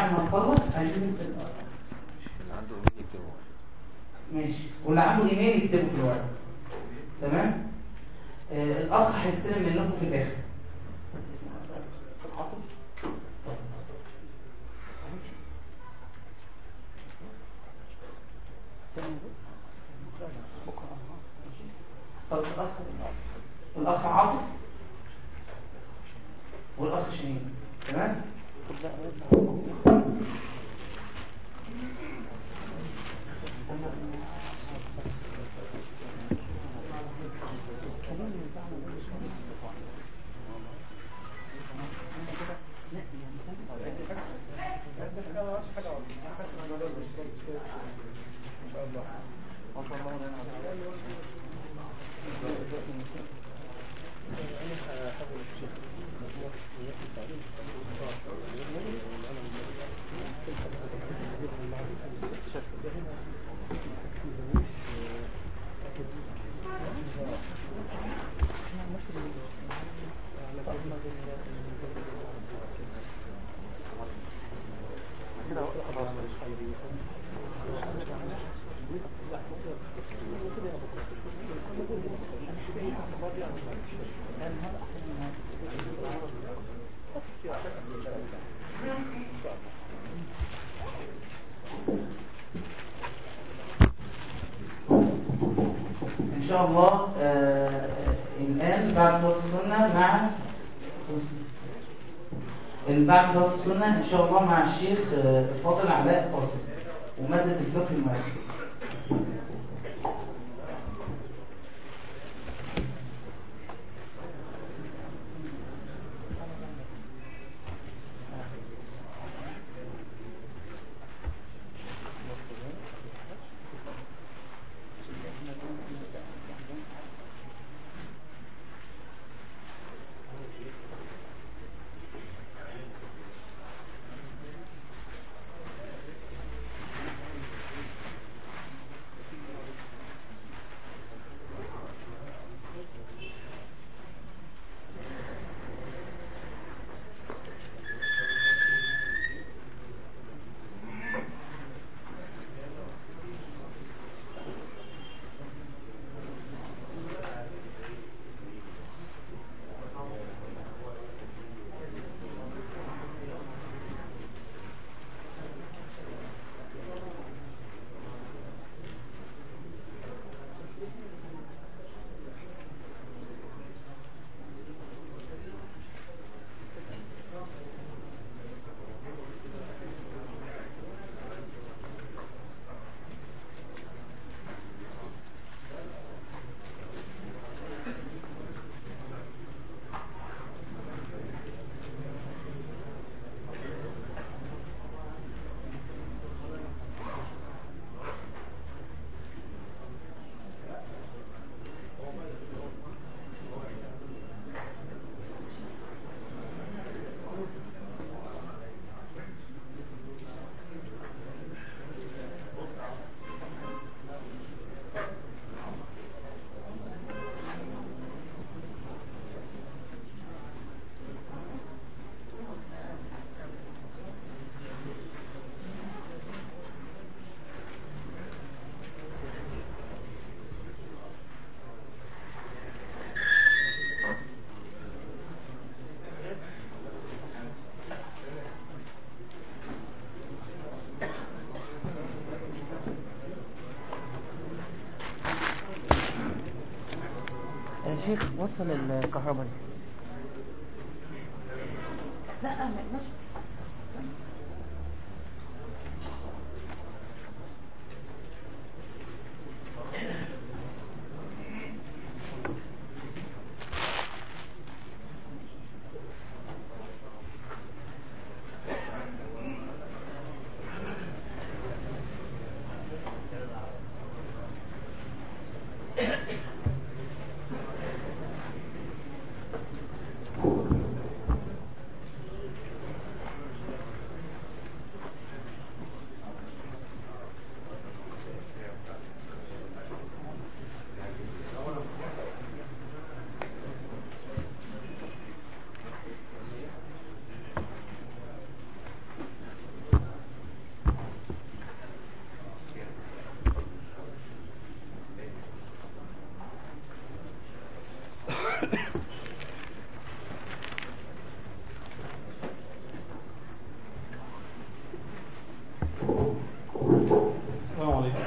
بعد ما نخلص عايزين نسال عنده ايميل يكتبه ماشي واللي عنده ايميل يكتبه في الورق تمام آه الاخ هيستلم منكم في الاخر طب الاخ الاخ عاطف والاخ شيرين تمام ان شاء الله آه الان بعد صلاه السنه مع بعد صلاه السنه ان شاء الله مع الشيخ آه، فاضل علاء قاسم وماده الفقه المؤثر يا شيخ وصل الكهرباء لا ماشي السلام عليكم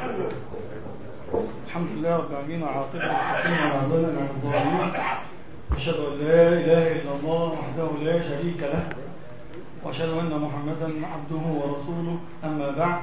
الحمد لله رب العالمين وعاقبة المتقين ولا عدوان إلا على الظالمين أشهد أن لا إله إلا الله وحده لا شريك له وأشهد أن محمدا عبده ورسوله أما بعد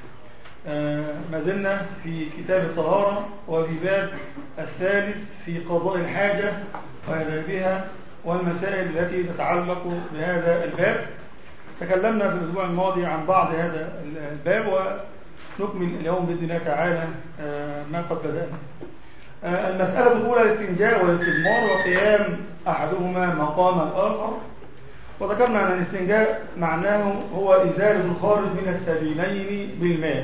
آه، ما زلنا في كتاب الطهارة وفي باب الثالث في قضاء الحاجة وآدابها والمسائل التي تتعلق بهذا الباب تكلمنا في الأسبوع الماضي عن بعض هذا الباب ونكمل اليوم بإذن الله تعالى آه، ما قد بدأنا آه، المسألة الأولى الاستنجاء والاستجمار وقيام أحدهما مقام الآخر وذكرنا أن الاستنجاء معناه هو إزالة الخارج من السبيلين بالماء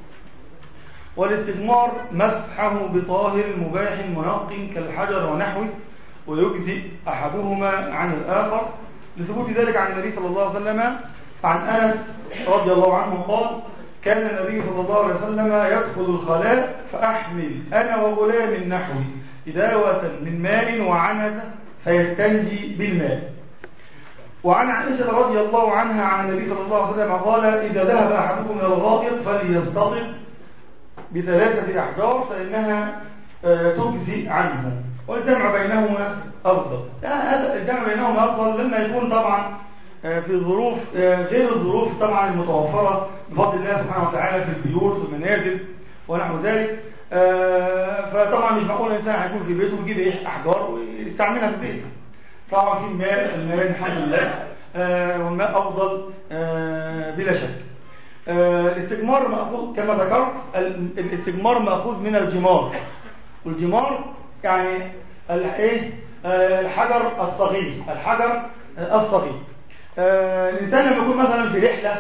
والاستجمار مسحه بطاهر مباح منق كالحجر ونحوه ويجزئ أحدهما عن الآخر لثبوت ذلك عن النبي صلى الله عليه وسلم عن أنس رضي الله عنه قال كان النبي صلى الله عليه وسلم يدخل الخلاء فأحمل أنا وغلام نحوي إداوة من ماء وعنزة فيستنجي بالماء وعن عائشة رضي الله عنها عن النبي صلى الله عليه وسلم قال إذا ذهب أحدكم إلى الغائط فليستطب بثلاثة أحجار فإنها آه، تجزي عنه والجمع بينهما أفضل يعني هذا الجمع بينهما أفضل لما يكون طبعا آه، في ظروف آه، غير الظروف طبعا المتوفرة بفضل الله سبحانه وتعالى في البيوت والمنازل ونحو ذلك آه، فطبعا مش معقول الإنسان هيكون في بيته ويجيب إيه أحجار ويستعملها في بيته طبعا في الماء الماء الحمد لله آه، والماء أفضل آه، بلا شك آه، الاستجمار مأخوذ كما ذكرت ال- الاستجمار مأخوذ من الجمار والجمار يعني ال- ايه آه، الحجر الصغير الحجر آه، الصغير آه، الإنسان لما يكون مثلا في رحلة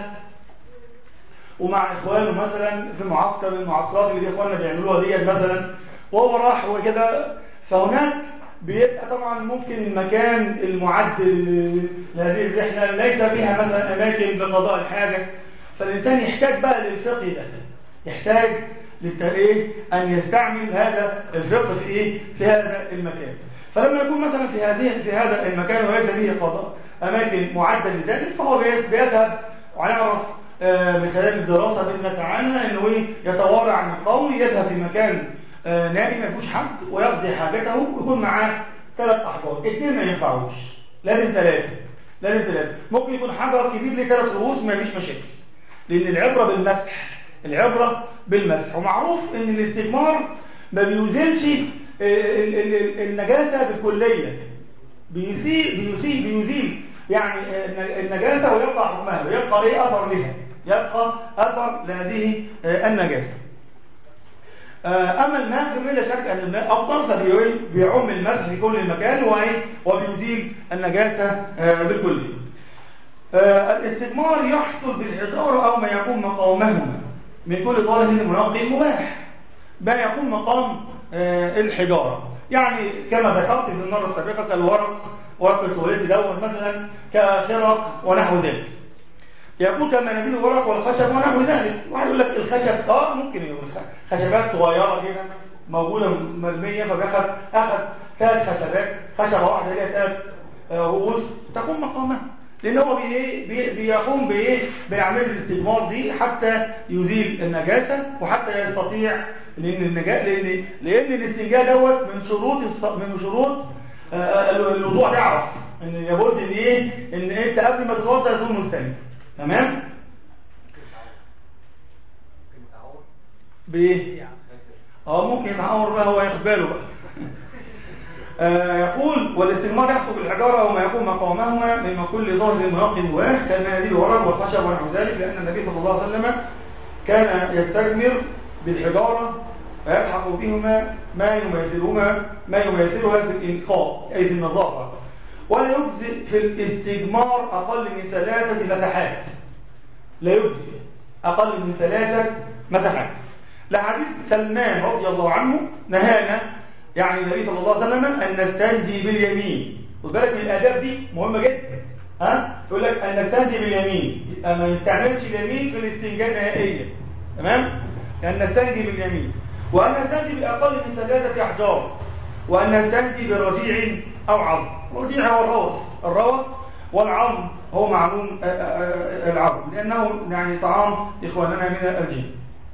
ومع إخوانه مثلا في معسكر من المعسكرات اللي إخواننا بيعملوها ديت مثلا وهو راح وكده فهناك بيبقى طبعا ممكن المكان المعد ل- لهذه الرحلة ليس فيها مثلا أماكن لقضاء الحاجة فالإنسان يحتاج بقى للفقه ده يحتاج للتأيه أن يستعمل هذا الفقه في إيه؟ في هذا المكان فلما يكون مثلا في هذه في هذا المكان وليس فيه قضاء أماكن معدة لذلك فهو بي- بيذهب ويعرف آه، من خلال الدراسة بإذن الله تعالى أنه إيه؟ يتوارع عن القوم يذهب في مكان آه، نائم ما فيهوش حد ويقضي حاجته ويكون معاه ثلاث أحجار اثنين ما ينفعوش لازم ثلاثة لازم ثلاثة ممكن يكون حجر كبير ليه ثلاث رؤوس ما فيش مشاكل لأن العبرة بالمسح العبرة بالمسح ومعروف أن الاستجمار ما بيزيلش آه، ال- ال- ال- النجاسة بالكلية بيزيل بيزيل بيزيل يعني آه، النجاسة ويبقى حكمها ويبقى ليه أثر لها يبقى أثر لهذه آه، النجاسة آه، أما الماء فبلا شك أن الماء أفضل فبيعم المسح في كل المكان وإيه؟ وبيزيل النجاسة آه، بالكلية آه، الاستثمار يحصل بالحجارة أو ما يكون مقامهما من كل طالب مناقي مباح ما يكون مقام آه، الحجارة يعني كما ذكرت في المرة السابقة الورق ورق التواليت دوت مثلا كخرق ونحو ذلك يقول كما نزيل الورق والخشب ونحو ذلك واحد يقول لك الخشب اه ممكن يقول خ- خشبات صغيرة كده موجودة مرمية فبياخد اخذ ثلاث خشبات خشبة واحدة ليها ثلاث آه، رؤوس تقوم مقامها لان هو بي إيه؟ بي بيقوم بايه بعمليه الاستجمار دي حتى يزيل النجاسه وحتى يستطيع لان النجاه لان لان الاستنجاء دوت من شروط الص... من شروط آه، الوضوء تعرف ان لابد ان ايه ان انت قبل ما تتوضا تكون مستنجي تمام بايه اه ممكن يتعور بقى هو ياخد باله بقى آه، يقول والاستجمار يحصل بالحجارة أو ما يكون مقامهما مما كل ظاهر مناقض مباح كالمناديل ورق والخشب ونحو ذلك لأن النبي صلى الله عليه وسلم كان يستجمر بالحجارة فيلحق بهما ما يماثلهما ما يماثلها في الإنقاء أي في النظافة ولا يجزئ في الاستجمار أقل من ثلاثة مساحات لا يجزئ أقل من ثلاثة مساحات لحديث سلمان رضي الله عنه نهانا يعني النبي صلى الله عليه وسلم أن نستنجي باليمين خد بالك من الآداب دي مهمة جدا ها يقول لك أن نستنجي باليمين يبقى ما يستعملش اليمين في الاستنجاء نهائيا تمام أن نستنجي باليمين وأن نستنجي بأقل من ثلاثة أحجار وأن نستنجي برجيع أو عظم الرجيع هو الروث الروث والعظم هو معلوم آه، آه، آه، العرب لأنه يعني طعام إخواننا من الجن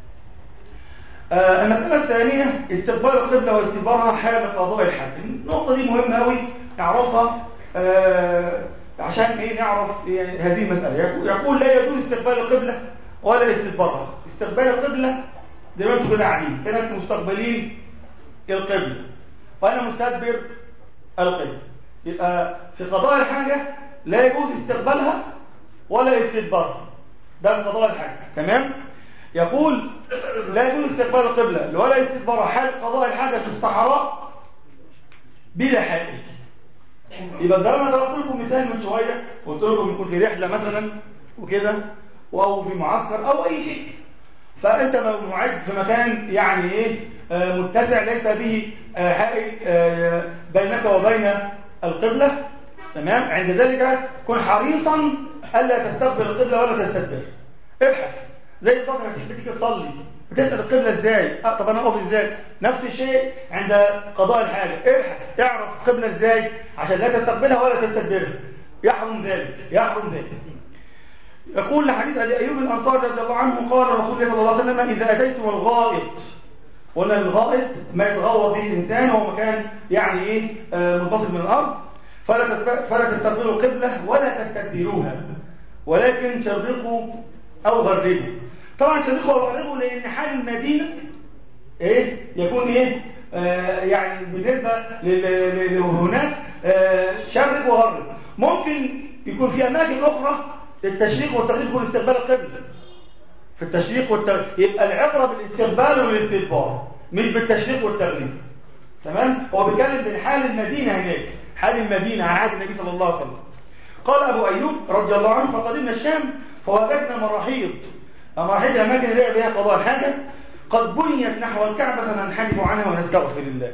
آه، المسألة الثانية استقبال القبلة واستدبارها حال قضاء الحج النقطة دي مهمة أوي نعرفها آه، عشان ايه نعرف إيه هذه المسألة يقول- يقول لا يجوز استقبال القبلة ولا استدبارها استقبال القبلة زي ما انتم كده قاعدين كده انتم مستقبلين القبلة وأنا مستدبر القبلة يبقى في قضاء الحاجة لا يجوز استقبالها ولا استدبارها ده في قضاء الحاجة تمام يقول لا يجوز استقبال القبلة ولا استدبارها حال قضاء الحاجة في الصحراء بلا حائل يبقى زي ما ضربت لكم مثال من شويه قلت لكم يكون في رحله مثلا وكده او في معسكر او اي شيء فانت معد في مكان يعني ايه آه، متسع ليس به آه، حائل آه، بينك وبين القبله تمام عند ذلك كن حريصا الا تستقبل القبله ولا تستدبر ابحث زي الفتره تحب تيجي تصلي بتسال القبله ازاي اه طب انا اقف ازاي نفس الشيء عند قضاء الحاجه ابحث اعرف القبله ازاي عشان لا تستقبلها ولا تستدبرها يحرم ذلك يحرم ذلك يقول لحديث ابي ايوب الانصاري رضي الله عنه قال رسول الله صلى الله عليه وسلم اذا اتيتم الغائط قلنا الغائط ما يتغوط به الانسان هو مكان يعني ايه آه، منفصل من الارض فلا تتب- فلا تستقبلوا القبله ولا تستدبروها ولكن شرقوا او غربوا طبعا شرقوا او غربوا لان حال المدينه ايه يكون ايه آه يعني بالنسبه لل- لل- لهناك آه شرق وغرب ممكن يكون في اماكن اخرى التشريق والتغريب يكون استقبال القبله في التشريق والتغريب يبقى العبره بالاستقبال والاستدبار مش بالتشريق والتغريب تمام هو بيتكلم من حال المدينه هناك حال المدينه على عهد النبي صلى الله عليه وسلم قال ابو ايوب رضي الله عنه فقدمنا الشام فوجدنا مراحيض مراحيض الاماكن اللي هي بها قضاء الحاجه قد بنيت نحو الكعبه فننحرف عنها ونستغفر الله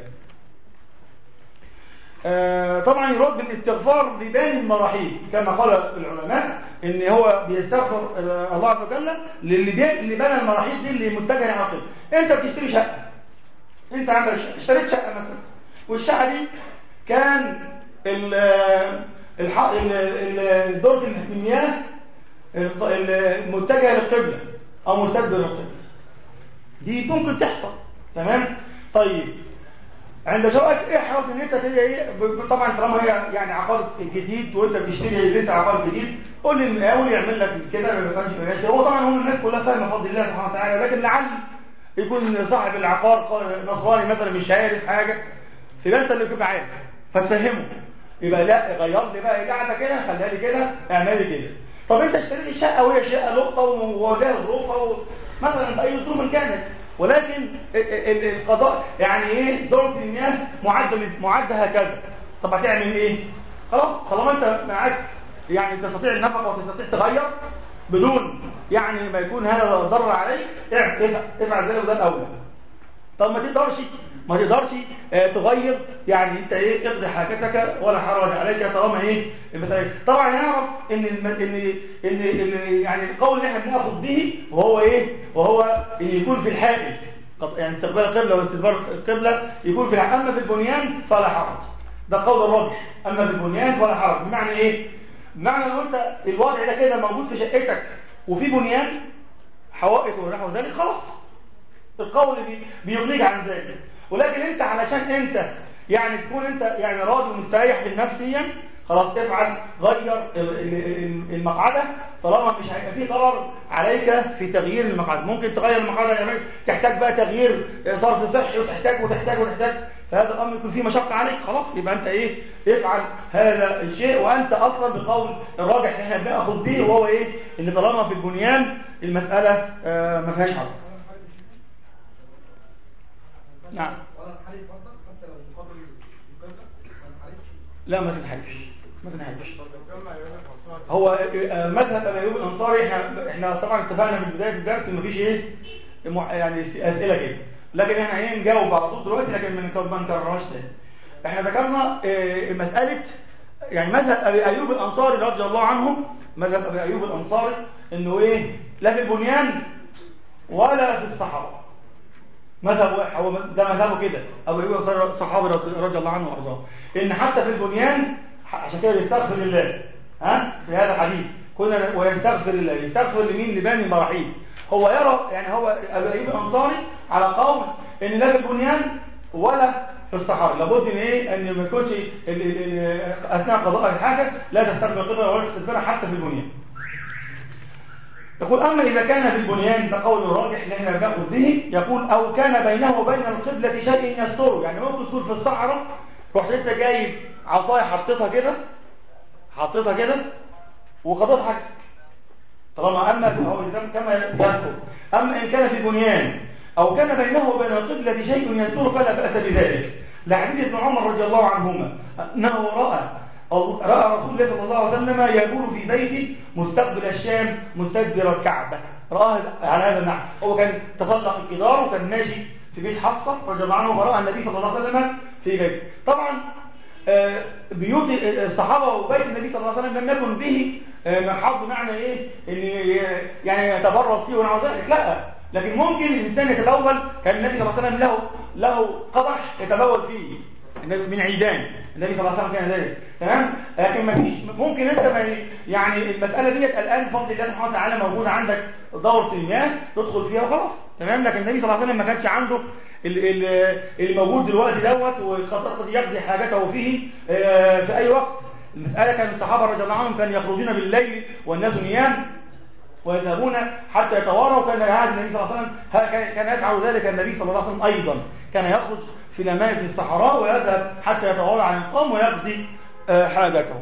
آه، طبعا يرد بالاستغفار لبان المراحيض كما قال العلماء ان هو بيستغفر آه، الله عز وجل للي دي- اللي بنى المراحيض دي اللي متجهه على القبله انت بتشتري شقه انت عندك شقه اشتريت شقه مثلا والشقه دي كان ال الح... ال- ال- دورة المياه ال- ال- المتجهه للقبله او مستدبر القبله دي ممكن تحصل تمام طيب عند شوقك احرص ان انت تبقى ايه ب- طبعا طالما هي يعني عقار جديد وانت بتشتري لسه عقار جديد قول للمقاول يعمل لك كده ما يبقاش بلاش كده. هو طبعا هم الناس كلها فاهمه بفضل الله سبحانه وتعالى لكن لعل يكون صاحب العقار ق- نصراني مثلا مش عارف حاجه يبقى انت اللي تبقى عارف فتفهمه يبقى لا غير لي بقى القعده كده خليها لي كده اعملي كده طب انت اشتريت الشقه وهي شقه لقطه ووجهها ظروفها و... مثلا باي ظروف إن كانت ولكن ال- ال- القضاء يعني ايه دوره المياه معده معده هكذا طب هتعمل ايه خلاص طالما انت معاك يعني تستطيع النفقه وتستطيع تغير بدون يعني ما يكون هذا ضرر عليك افعل افعل ذلك وده الاولى طب ما تقدرش ما تقدرش آه، تغير يعني انت ايه اقضي حاجتك ولا حرج عليك طالما ايه المثال طبعا نعرف ان الم... ان ان ان يعني القول اللي احنا بناخذ به وهو ايه وهو ان يكون في الحائل قط- يعني استقبال القبله واستدبار القبله يكون في الحائل اما في البنيان فلا حرج ده قول الراجح اما في البنيان فلا حرج بمعنى ايه بمعنى لو انت الوضع ده كده موجود في شقتك وفي بنيان حوائط ونحو ذلك خلاص القول بي- بيغنيك عن ذلك ولكن انت علشان انت يعني تكون انت يعني راضي ومستريح نفسيا خلاص افعل غير ال- ال- ال- المقعده طالما مش هيبقى فيه ضرر عليك في تغيير المقعده ممكن تغير المقعده يعني تحتاج بقى تغيير صرف صحي وتحتاج وتحتاج وتحتاج فهذا الامر يكون فيه مشقه عليك خلاص يبقى انت ايه افعل هذا الشيء وانت اصلا بقول الراجح اللي احنا بناخذ به وهو ايه ان طالما في البنيان المساله آه ما فيهاش حرج نعم لا ما تنحرفش ما تنحرفش هو آه، مذهب ابي ايوب الانصاري احنا احنا طبعا اتفقنا من بدايه الدرس ان مفيش ايه مع- يعني اسئله كده لكن احنا ايه نجاوب على طول دلوقتي لكن ما نك- ما نكررهاش تاني احنا ذكرنا آه، مساله يعني مذهب ابي ايوب الانصاري رضي الله عنه مذهب ابي ايوب الانصاري انه ايه لا في البنيان ولا في الصحراء مذهب واحد هو ده مذهبه كده ابو ايوب الانصاري صحابي رضي رضي الله عنه وارضاه ان حتى في البنيان عشان كده بيستغفر الله ها في هذا الحديث كنا ويستغفر الله يستغفر لمين لبني مراحيل هو يرى يعني هو ابو ايوب الانصاري على قول ان لا في البنيان ولا في الصحراء لابد ان ايه ان ما يكونش ال- ال- ال- اثناء قضاء الحاجه لا تستقبل القبله ولا تستدبرها حتى في البنيان يقول أما إذا كان في البنيان فقول الراجح اللي احنا بناخذ به يقول أو كان بينه وبين القبلة شيء يستره يعني ممكن تكون في الصحراء رحت أنت جايب عصاية حطيتها كده حطيتها كده وقضيت حاجتك طالما أما هو الإسلام كما يذكر أما إن كان في بنيان أو كان بينه وبين القبلة شيء يستره فلا بأس بذلك لحديث ابن عمر رضي الله عنهما أنه رأى أو رأى رسول الله صلى الله عليه وسلم يقول في بيته مستقبل الشام مستدبر الكعبة رآه على هذا النحو هو كان تسلق الجدار وكان ماشي في بيت حفصة رضي الله عنه فرأى النبي صلى الله عليه وسلم في بيته طبعا آه، بيوت الصحابة وبيت النبي صلى الله عليه وسلم لم يكن به آه، محض معنى ايه ان ي- يعني يتبرز فيه ونحو ذلك لا لكن ممكن الانسان يتبول كان النبي صلى الله عليه وسلم له له قدح يتبول فيه النبي من عيدان النبي صلى الله عليه وسلم كان ذلك تمام لكن ما فيش ممكن انت ما يعني المساله ديت الان بفضل الله سبحانه وتعالى موجوده عندك دوره المياه تدخل فيها وخلاص تمام لكن النبي صلى الله عليه وسلم ما كانش عنده ال- ال- اللي موجود دلوقتي دوت وخاصه يقضي حاجته فيه آه، في اي وقت المساله كان الصحابه رضي الله عنهم كانوا يخرجون بالليل والناس نيام ويذهبون حتى يتواروا وكان هذا النبي صلى الله عليه وسلم ها- كان كان يفعل ذلك النبي صلى الله عليه وسلم ايضا كان يخرج في الاماكن في الصحراء ويذهب حتى يتوارى عن القوم ويقضي آه، حاجته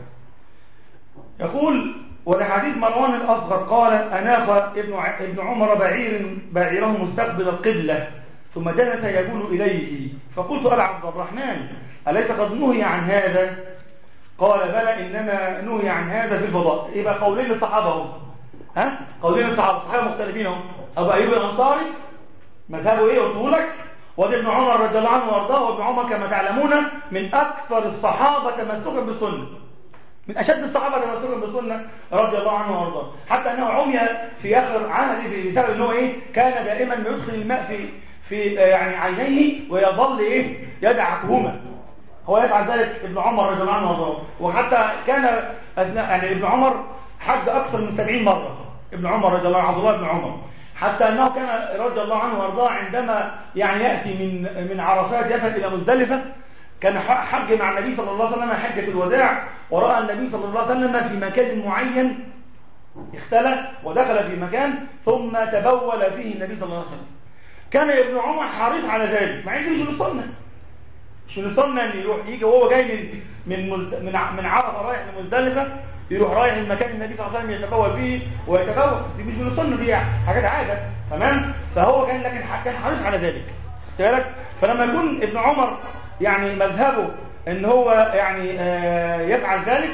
يقول ولحديث مروان الاصغر قال اناخ ابن ع- ابن عمر بعير بعيره مستقبل القبله ثم جلس يقول اليه فقلت الا عبد الرحمن اليس قد نهي عن هذا قال بلى انما نهي عن هذا في الفضاء يبقى قولين للصحابه هم ها قولين الصحابه الصحابه مختلفين هم ابو ايوب الانصاري مذهبه ايه قلت لك وادي ابن عمر رضي الله عنه وارضاه وابن عمر كما تعلمون من اكثر الصحابه تمسكا بالسنه من اشد الصحابه تمسكا بالسنه رضي الله عنه وارضاه حتى انه عمي في اخر عهده بسبب ان هو ايه كان دائما يدخل الماء في في آه، يعني عينيه ويظل ايه يدعكهما هو يفعل ذلك ابن عمر رضي الله عنه وارضاه وحتى كان أثناء يعني ابن عمر حج اكثر من 70 مره ابن عمر رضي الله عنه عبد الله بن عمر حتى انه كان رضي الله عنه وارضاه عندما يعني ياتي من من عرفات يذهب الى مزدلفه كان ح- حج مع النبي صلى الله عليه وسلم حجه الوداع وراى النبي صلى الله عليه وسلم في مكان معين اختلى ودخل في مكان ثم تبول فيه النبي صلى الله عليه وسلم كان ابن عمر حريص على ذلك مع انه مش من السنه مش من السنه ان يروح يجي وهو جاي من من مزد- من ع- من عرفه رايح لمزدلفه يروح رايح المكان النبي صلى الله عليه وسلم يتبول فيه ويتبول دي مش من السنه دي حاجات عاده تمام فهو كان لكن ح- كان حريص على ذلك خدت بالك فلما يكون ابن عمر يعني مذهبه ان هو يعني آه، يفعل ذلك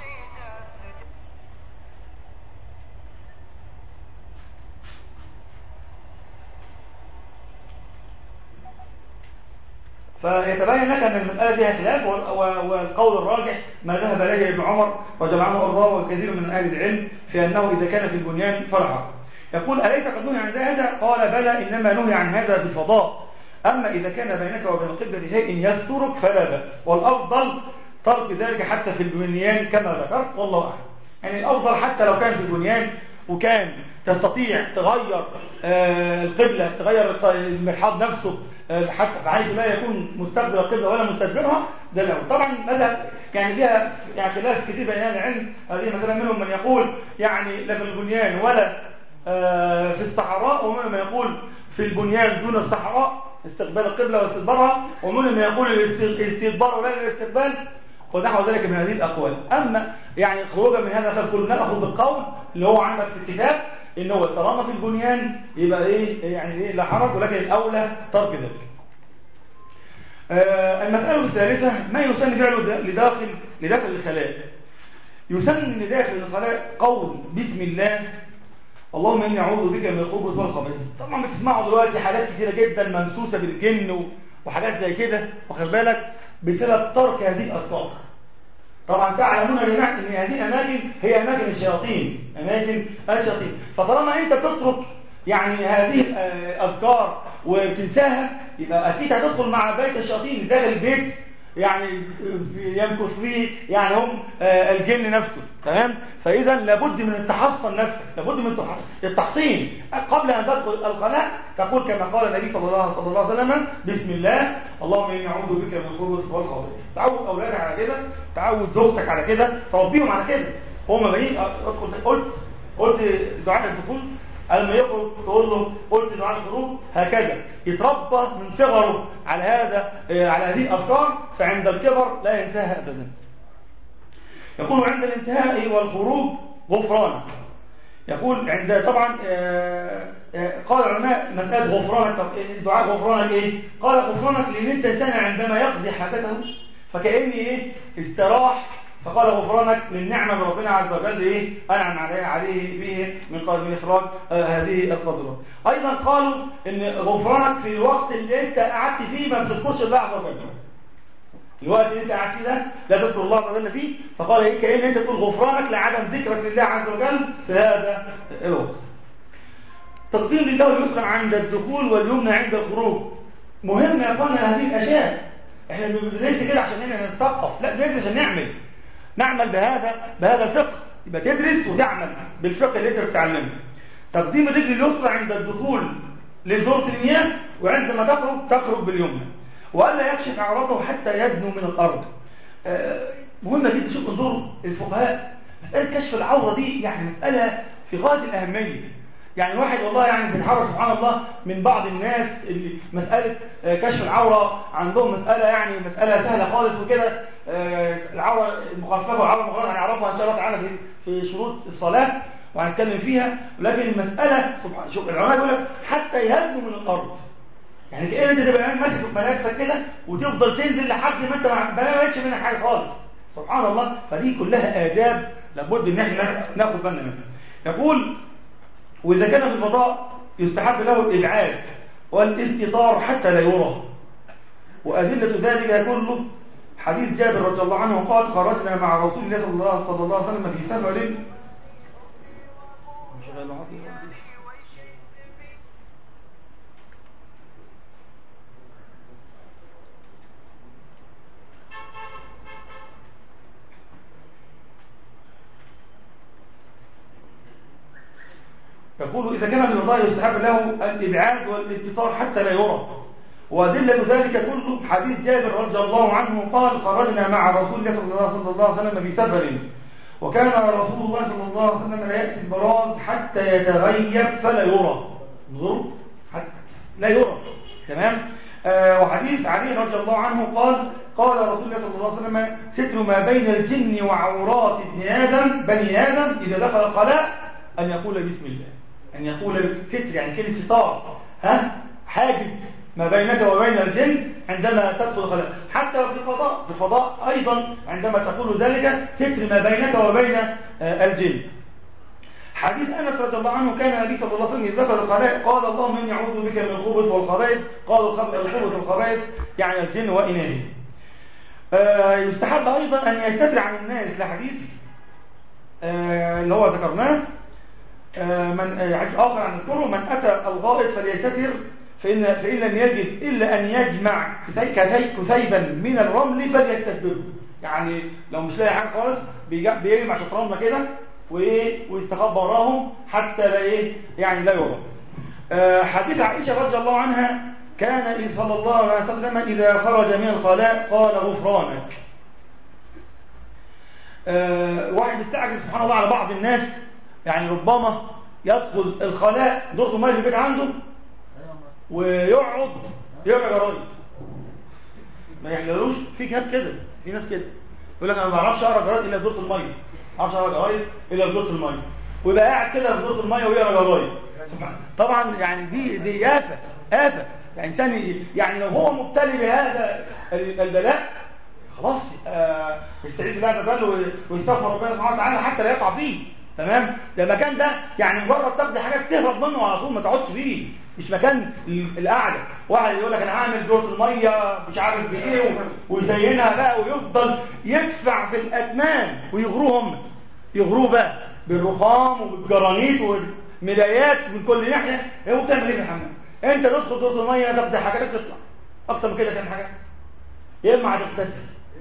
فيتبين لك ان المساله فيها خلاف وال- و- والقول الراجح ما ذهب اليه ابن عمر رضي الله عنه وارضاه وكثير من اهل العلم في انه اذا كان في البنيان فلا حرج. يقول اليس قد نهي عن هذا؟ قال بلى انما نهي عن هذا في الفضاء. اما اذا كان بينك وبين القبله شيء يسترك فلا باس والافضل ترك ذلك حتى في البنيان كما ذكرت والله اعلم. يعني الافضل حتى لو كان في البنيان وكان تستطيع تغير آه، القبلة تغير الق- المرحاض نفسه آه، حتى بحيث لا يكون مستقبل القبلة ولا مستدبرها ده الأول طبعا مذهب يعني فيها يعني خلاف كثير بين أهل العلم هذه مثلا منهم من يقول يعني لا في البنيان ولا آه، في الصحراء ومنهم من يقول في البنيان دون الصحراء استقبال القبلة واستدبارها ومنهم من يقول الاست- الاستدبار ولا الاستقبال ونحو ذلك من هذه الأقوال أما يعني خروجا من هذا فالكل نأخذ بالقول اللي هو عندك في الكتاب إن هو طالما في البنيان يبقى إيه يعني إيه لا حرج ولكن الأولى ترك ذلك آه المسألة الثالثة ما يسن فعله دا- لداخل لداخل الخلاء يسن لداخل الخلاء قول بسم الله اللهم إني أعوذ بك من الخبث والخبث طبعا بتسمعوا دلوقتي حاجات كثيرة جدا منسوسة بالجن و- وحاجات زي كده واخد بالك بسبب ترك هذه الأذكار طبعا تعلمون يا جماعه ان هذه الاماكن هي اماكن الشياطين اماكن الشياطين فطالما انت تترك يعني هذه الاذكار وتنساها يبقى اكيد هتدخل مع بيت الشياطين داخل البيت يعني يمكث فيه يعني هم آه، الجن نفسه تمام فاذا لابد من التحصن نفسك لابد من التح- التحصين قبل ان تدخل الخلاء تقول كما قال النبي صلى الله صلى الله عليه وسلم بسم الله اللهم اني اعوذ بك من الخبث والخبائث تعود اولادك على كده تعود زوجتك على كده تربيهم على كده هم جايين ادخل قلت قلت دعاء الدخول لما يخرج تقول له قلت دعاء الخروج هكذا يتربى من صغره على هذا آه، على هذه الافكار فعند الكبر لا ينتهى ابدا يقول عند الانتهاء والخروج غفرانك يقول عند طبعا آه، آه، قال العلماء مسألة غفرانك طب إيه دعاء غفرانك ايه قال غفرانك لان انت انسان عندما يقضي حاجته فكأني ايه استراح فقال غفرانك للنعمة اللي ربنا عز وجل ايه انعم عليه عليه به من قبل من اخراج آه، هذه القدرات ايضا قالوا ان غفرانك في الوقت اللي انت قعدت فيه ما بتذكرش الله عز وجل الوقت اللي انت قاعد فيه ده لا تذكر الله عز وجل فيه فقال ايه كأن انت تقول غفرانك لعدم ذكرك لله عز وجل في هذا الوقت تقديم لله اليسرى عند الدخول واليمنى عند الخروج مهم يا اخوانا هذه الاشياء احنا ما بندرسش كده عشان احنا نتثقف لا بندرس عشان نعمل نعمل بهذا بهذا الفقه يبقى تدرس وتعمل بالفقه اللي انت بتتعلمه تقديم الرجل اليسرى عند الدخول لزورة المياه وعندما تخرج تخرج باليمنى والا يكشف عورته حتى يدنو من الارض آه، مهمه جدا شوف انظروا الفقهاء مساله كشف العوره دي يعني مساله في غايه الاهميه يعني الواحد والله يعني بنحرص سبحان الله من بعض الناس اللي مسألة آه، كشف العورة عندهم مسألة يعني مسألة سهلة خالص وكده آه، العورة المخففة والعورة المغلقة هنعرفها إن شاء الله تعالى في في شروط الصلاة وهنتكلم فيها ولكن المسألة سبحان شوف العلماء يقول لك حتى يهدوا من الأرض يعني كأن انت تبقى ماسك ملابسك كده وتفضل تنزل لحد ما انت ما ما بقتش منها حاجه خالص سبحان الله فدي كلها آداب لابد ان احنا ناخد بالنا منها يقول وإذا كان في الفضاء يستحب له الإبعاد والاستطار حتى لا يرى وأدلة ذلك كله حديث جابر رضي الله عنه قال خرجنا مع رسول الله صلى الله, صلى الله عليه وسلم في سفر مش غير عظيم. يقول إذا كان من الرضا يستحب له الإبعاد والاستطار حتى لا يرى وأدلة ذلك كله حديث جابر رضي الله عنه قال خرجنا مع رسول الله صلى الله, صلى الله عليه وسلم في سفر وكان رسول الله صلى الله عليه وسلم لا يأتي البراز حتى يتغيب فلا يرى انظروا حتى لا يرى تمام آه وحديث علي رضي الله عنه قال قال رسول الله صلى الله عليه وسلم ستر ما بين الجن وعورات ابن آدم بني آدم إذا دخل الخلاء أن يقول بسم الله أن يقول ستر يعني كلمة ستار ها حاجز ما بينك وبين الجن عندما تدخل الخلاء حتى في الفضاء في الفضاء أيضا عندما تقول ذلك ستر ما بينك وبين آه الجن حديث أنس رضي الله عنه كان النبي صلى الله عليه وسلم إذ دخل الخلاء قال اللهم إني أعوذ بك من الخبث والخبائث قالوا الخبث والخبائث يعني الجن وإناثهم آه يستحب أيضا أن يستتر عن الناس لحديث آه اللي هو ذكرناه آه من حديث آخر عن نذكره من أتى الغائط فليستتر فإن, فإن لم يجد إلا أن يجمع كثي كثيبا من الرمل فليستتبره يعني لو مش لاقي حاجة خالص بيجمع شطرمة كده وايه ويستخبى وراهم حتى لا ايه يعني لا يرى آه حديث عائشة رضي الله عنها كان صلى الله عليه وسلم إذا خرج من الخلاء قال غفرانك آه واحد يستعجل سبحان الله على بعض الناس يعني ربما يدخل الخلاء دورته مالي البيت عنده ويقعد يقرا جرايد ما يحللوش في ناس كده في ناس كده يقول لك انا ما بعرفش اقرا جرايد الا في دورة الميه ما بعرفش اقرا جرايد الا في دورة الميه ويبقى قاعد كده في دورة الميه ويقرا جرايد طبعا يعني دي دي آفة آفة يعني انسان يعني لو هو مبتلي بهذا البلاء خلاص آه يستعيذ بالله عز وجل ويستغفر ربنا سبحانه وتعالى حتى لا يقع فيه تمام ده المكان ده يعني مجرد تاخد حاجات تهرب منه على طول ما تقعدش فيه مش مكان القعده واحد يقول لك انا هعمل دورة الميه مش عارف بايه ويزينها بقى ويفضل يدفع في الاثمان ويغروهم يغروه بقى بالرخام وبالجرانيت والملايات من كل ناحيه هو بتعمل ايه في الحمام انت تدخل دورة الميه تاخد حاجات تطلع اكتر من كده تعمل حاجه يا اما هتغتسل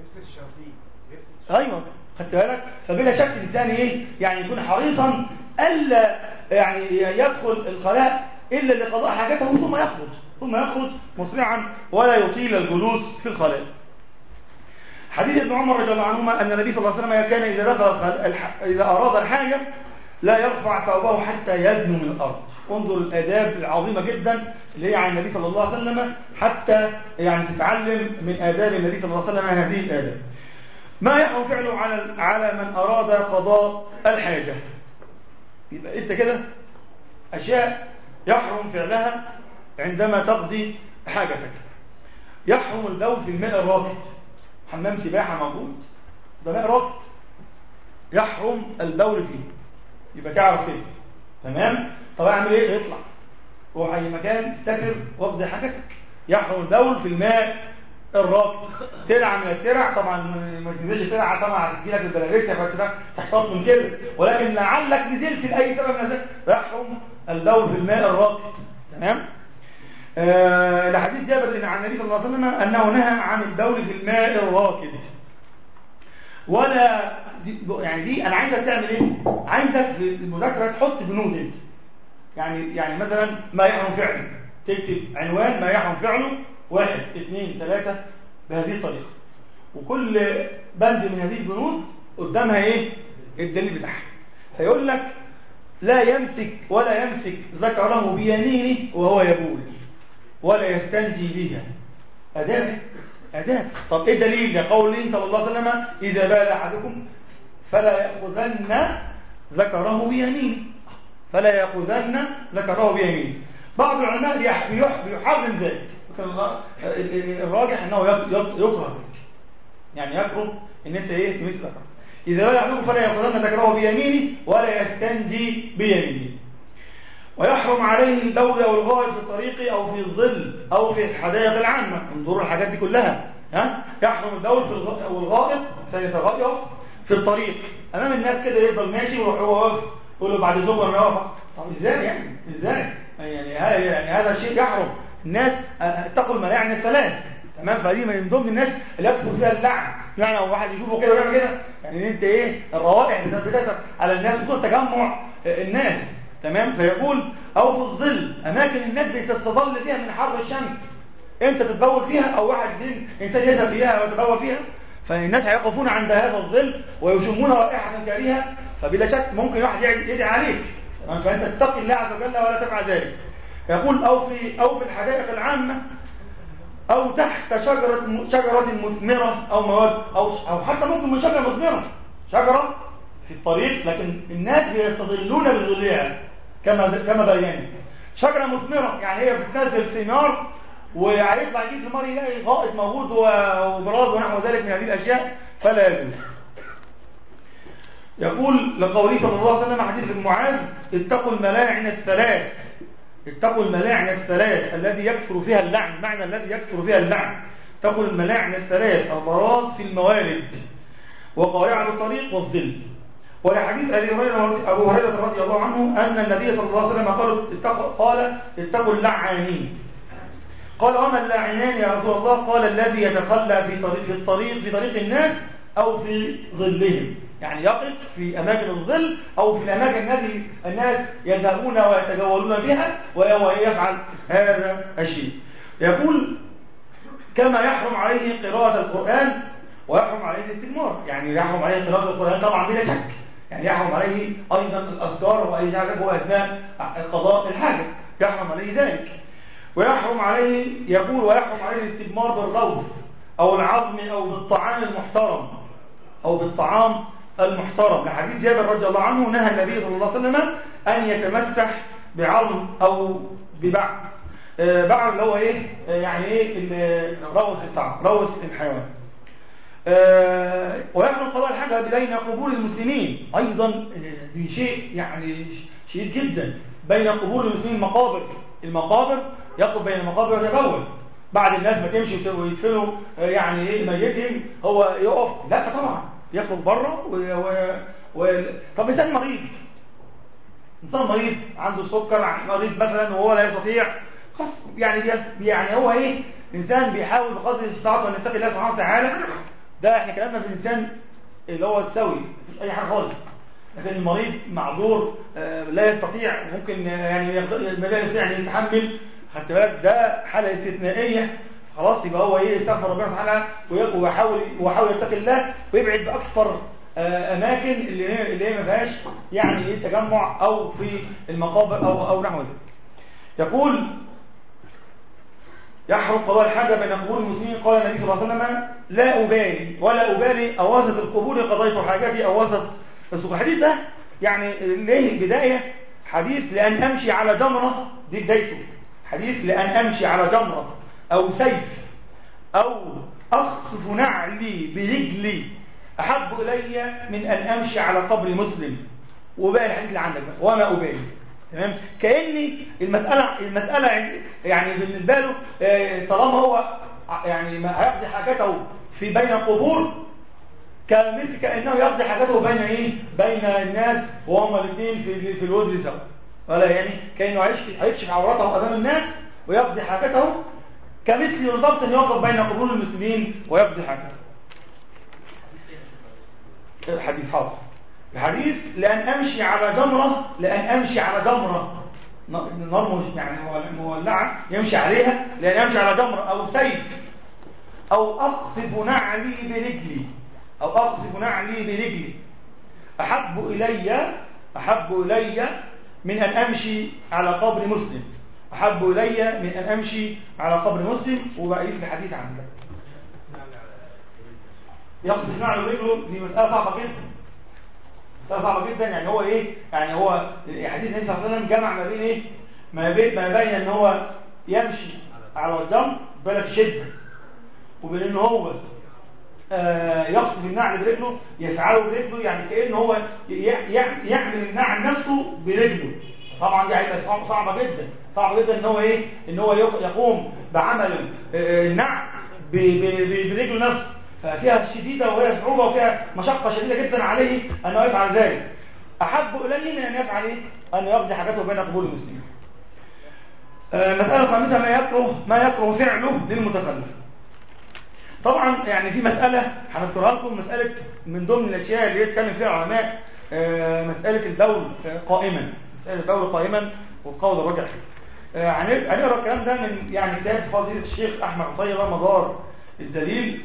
ايوه خدت بالك فبلا شك الانسان ايه يعني يكون حريصا الا يعني يدخل الخلاء الا لقضاء حاجته ثم يخرج ثم يخرج مسرعا ولا يطيل الجلوس في الخلاء حديث ابن عمر رضي الله عنهما ان النبي صلى الله عليه وسلم كان اذا دخل الخلاء الح... اذا اراد الحاجه لا يرفع ثوبه حتى يدنو من الارض انظر الاداب العظيمه جدا اللي هي عن النبي صلى الله عليه وسلم حتى يعني تتعلم من اداب النبي صلى الله عليه وسلم هذه الاداب ما يحرم فعله على على من اراد قضاء الحاجه يبقى انت كده اشياء يحرم فعلها عندما تقضي حاجتك يحرم البول في الماء الراكد حمام سباحه موجود ده ماء راكد يحرم البول فيه يبقى تعرف كده تمام طب اعمل ايه اطلع روح اي مكان استتر واقضي حاجتك يحرم البول في الماء الراكد ترعى من الترع طبعا ما تنزلش ترعى طبعا هتجي لك البلاريسيا فتحتاط من كده ولكن لعلك نزلت لاي سبب من الاسباب يحرم البول في الماء الراكد تمام آه لحديث جابر عن النبي صلى الله عليه وسلم انه نهى عن البول في الماء الراكد ولا دي يعني دي انا عايزك تعمل ايه عايزك في المذاكره تحط بنود انت يعني يعني مثلا ما يحرم فعله تكتب عنوان ما يحرم فعله واحد اثنين ثلاثة بهذه الطريقة وكل بند من هذه البنود قدامها ايه الدليل بتاعها فيقول لك لا يمسك ولا يمسك ذكره بيمينه وهو يبول ولا يستنجي بها أداة أداة طب إيه دليل لقوله صلى الله عليه وسلم إذا بال أحدكم فلا يأخذن ذكره بيمينه فلا يأخذن ذكره بيمينه بعض العلماء يحرم ذلك الراجح أنه يكره ذلك يعني يكره أن أنت إيه تمس ذكره إذا بال أحدكم فلا يأخذن ذكره بيمينه ولا يستنجي بيمينه ويحرم عليه البول او الغائط في الطريق او في الظل او في الحدائق العامه انظروا الحاجات دي كلها ها يحرم البول في الغ... او الغائط سيتغير في الطريق امام الناس كده يفضل ماشي ويروح هو واقف يقول له بعد ظهر انا واقف طب ازاي يعني ازاي يعني هذا يعني هذا شيء يحرم الناس اتقوا الملاعن الثلاث تمام فدي من ضمن الناس اللي يكثر فيها اللعن يعني لو واحد يشوفه كده ويعمل كده يعني انت ايه الروائح اللي بتاثر على الناس بتقول تجمع الناس تمام فيقول او في الظل اماكن الناس بتستظل فيها من حر الشمس انت تتبول فيها او واحد زين انسان يذهب اليها ويتبول فيها فالناس هيقفون عند هذا الظل ويشمون رائحه كريهه فبلا شك ممكن واحد يدعي عليك فانت تتقي الله عز وجل ولا تفعل ذلك يقول او في او في الحدائق العامه او تحت شجره شجره مثمره او مواد او او حتى ممكن من شجره مثمره شجره في الطريق لكن الناس بيستظلون بظلها كما كما بينا شجره مثمره يعني هي بتنزل ثمار وهيطلع يجيب ثمار يلاقي غائط موجود وبراز ونحو ذلك من هذه الاشياء فلا يجوز يقول لقوله صلى الله عليه وسلم حديث ابن معاذ اتقوا الملاعن الثلاث اتقوا الملاعن الثلاث الذي يكثر فيها اللعن معنى الذي يكثر فيها اللعن اتقوا الملاعن الثلاث البراز في الموارد وقارعة الطريق والظل ولحديث ابي هريره ابو هريره رضي الله عنه ان النبي صلى الله عليه وسلم قال اتقوا قال اتقوا اللعانين قال وما اللاعنان يا رسول الله قال الذي يتخلى في طريق في الطريق في طريق الناس او في ظلهم يعني يقف في اماكن الظل او في الاماكن التي الناس يذهبون ويتجولون بها ويفعل هذا الشيء يقول كما يحرم عليه قراءه القران ويحرم عليه الاستثمار يعني يحرم عليه قراءه القران طبعا بلا شك يعني يحرم عليه أيضا الأذكار وأي حاجة هو أثناء قضاء الحاجة يحرم عليه ذلك ويحرم عليه يقول ويحرم عليه الاستثمار بالروث أو العظم أو بالطعام المحترم أو بالطعام المحترم لحديث جابر رضي الله عنه نهى النبي صلى الله عليه وسلم أن يتمسح بعظم أو ببعض بعض اللي هو ايه يعني ايه روث الطعام روث الحيوان آه ويحرم قضاء الحاجة بين قبور المسلمين أيضا دي شيء يعني شيء جدا بين قبور المسلمين مقابر المقابر يقف بين المقابر ويتبول بعد الناس ما تمشي ويدفنوا يعني ايه ميتهم هو يقف لا طبعا يخرج بره و... و... و... طب انسان مريض انسان مريض عنده سكر مريض مثلا وهو لا يستطيع خلاص يعني يعني هو ايه الانسان بيحاول بقدر استطاعته ان يتقي الله سبحانه وتعالى ده احنا كلامنا في الانسان اللي هو السوي مفيش اي حاجه خالص لكن المريض معذور آه، لا يستطيع ممكن آه، يعني يقدر- لا يستطيع ان يتحمل خدت بالك ده حاله استثنائيه خلاص يبقى هو ايه يستغفر ربنا سبحانه وتعالى وي- ويحاول ويحاول يتقي الله ويبعد باكثر آه، اماكن اللي هي اللي هي ما فيهاش يعني ايه تجمع او في المقابر او او نحو ذلك يقول يحرم قضاء الحاجة بين قبور المسلمين قال النبي صلى الله عليه وسلم لا أبالي ولا أبالي أو وسط القبور قضيت حاجتي أو وسط السوق الحديث ده يعني ليه البداية حديث لأن أمشي على جمرة دي بدايته حديث لأن أمشي على جمرة أو سيف أو أخف نعلي برجلي أحب إلي من أن أمشي على قبر مسلم وباقي الحديث اللي عندك بقى وما أبالي تمام كأني المسألة المسألة يعني بالنسبة له آه، طالما هو ع- يعني ما هيقضي حاجته في بين القبور كمثل كأنه يقضي حاجته بين ايه بين الناس وهم الاثنين في في الوزر سوا ولا يعني كأنه هيكشف هيكشف عورته أمام الناس ويقضي حاجته كمثل بالضبط أن يقف بين قبور المسلمين ويقضي حاجته الحديث حاضر الحديث لأن أمشي على جمرة لأن أمشي على جمرة ن- نار مش يعني مول- مولعة يمشي عليها لأن أمشي على جمرة أو سيف أو أقصف نعلي برجلي أو أقصف نعلي برجلي أحب إلي أحب إلي من أن أمشي على قبر مسلم أحب إلي من أن أمشي على قبر مسلم وبقيت الحديث عن ده يقصف نعله برجله دي مسألة صعبة جدا مسألة صعبة جدا يعني هو ايه يعني هو حديث النبي صلى الله عليه وسلم جمع ما بين ايه ما بين ما بين ان هو يمشي على الجنب بالك شدة وبين ان هو آه يقصف النعل برجله يفعله برجله يعني كأنه هو ي- ي- يعمل النعل نفسه برجله طبعا دي هيبقى صعب- صعبة جدا صعب جدا ان هو ايه ان هو يق- يقوم بعمل آه، النعل ب- ب- ب- برجله نفسه ففيها شديدة وهي صعوبة وفيها مشقة شديدة جدا عليه أنه يفعل ذلك أحب إليه من أن يفعل إيه؟ أن يقضي حاجته بين قبول المسلمين آه، مسألة خامسة ما يكره ما يكره فعله للمتخلف طبعا يعني في مسألة هنذكرها لكم مسألة من ضمن الأشياء اللي يتكلم فيها العلماء آه، مسألة البول آه، قائما مسألة البول قائما والقول الرجع آه، هن- هنقرا الكلام ده من يعني كتاب فضيلة الشيخ أحمد طيبة مدار الدليل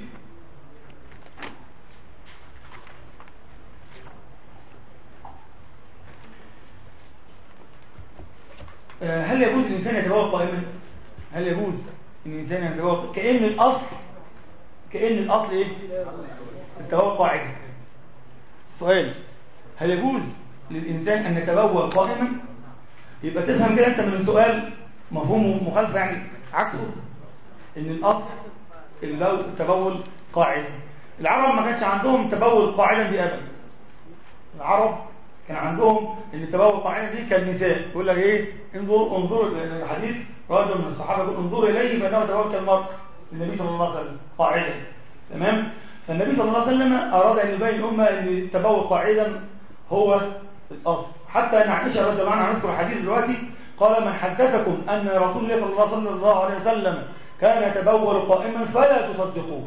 آه، هل يجوز الإنسان يتبول قائما؟ هل يجوز أن الإنسان يتبول كأن الأصل كأن الأصل إيه؟ التبول قاعدة سؤال هل يجوز للإنسان أن يتبول قائما؟ يبقى تفهم كده أنت من السؤال مفهومه مخالفة يعني عكسه إن الأصل البول- التبول قاعدة العرب ما كانش عندهم تبول قاعدا دي أبدا العرب كان عندهم ان التبول قاعدة دي كالنساء يقول لك ايه انظر انظر الحديث رجل من الصحابه يقول انظروا اليه فانه تبول كالمرء النبي صلى الله عليه وسلم قاعده تمام فالنبي صلى الله عليه وسلم اراد ان يبين الامه ان التبول قاعدا هو الاصل حتى ان عائشه رضي الله عنها نذكر الحديث دلوقتي قال من حدثكم ان رسول الله صلى الله صلى الله عليه وسلم كان يتبول قائما فلا تصدقوه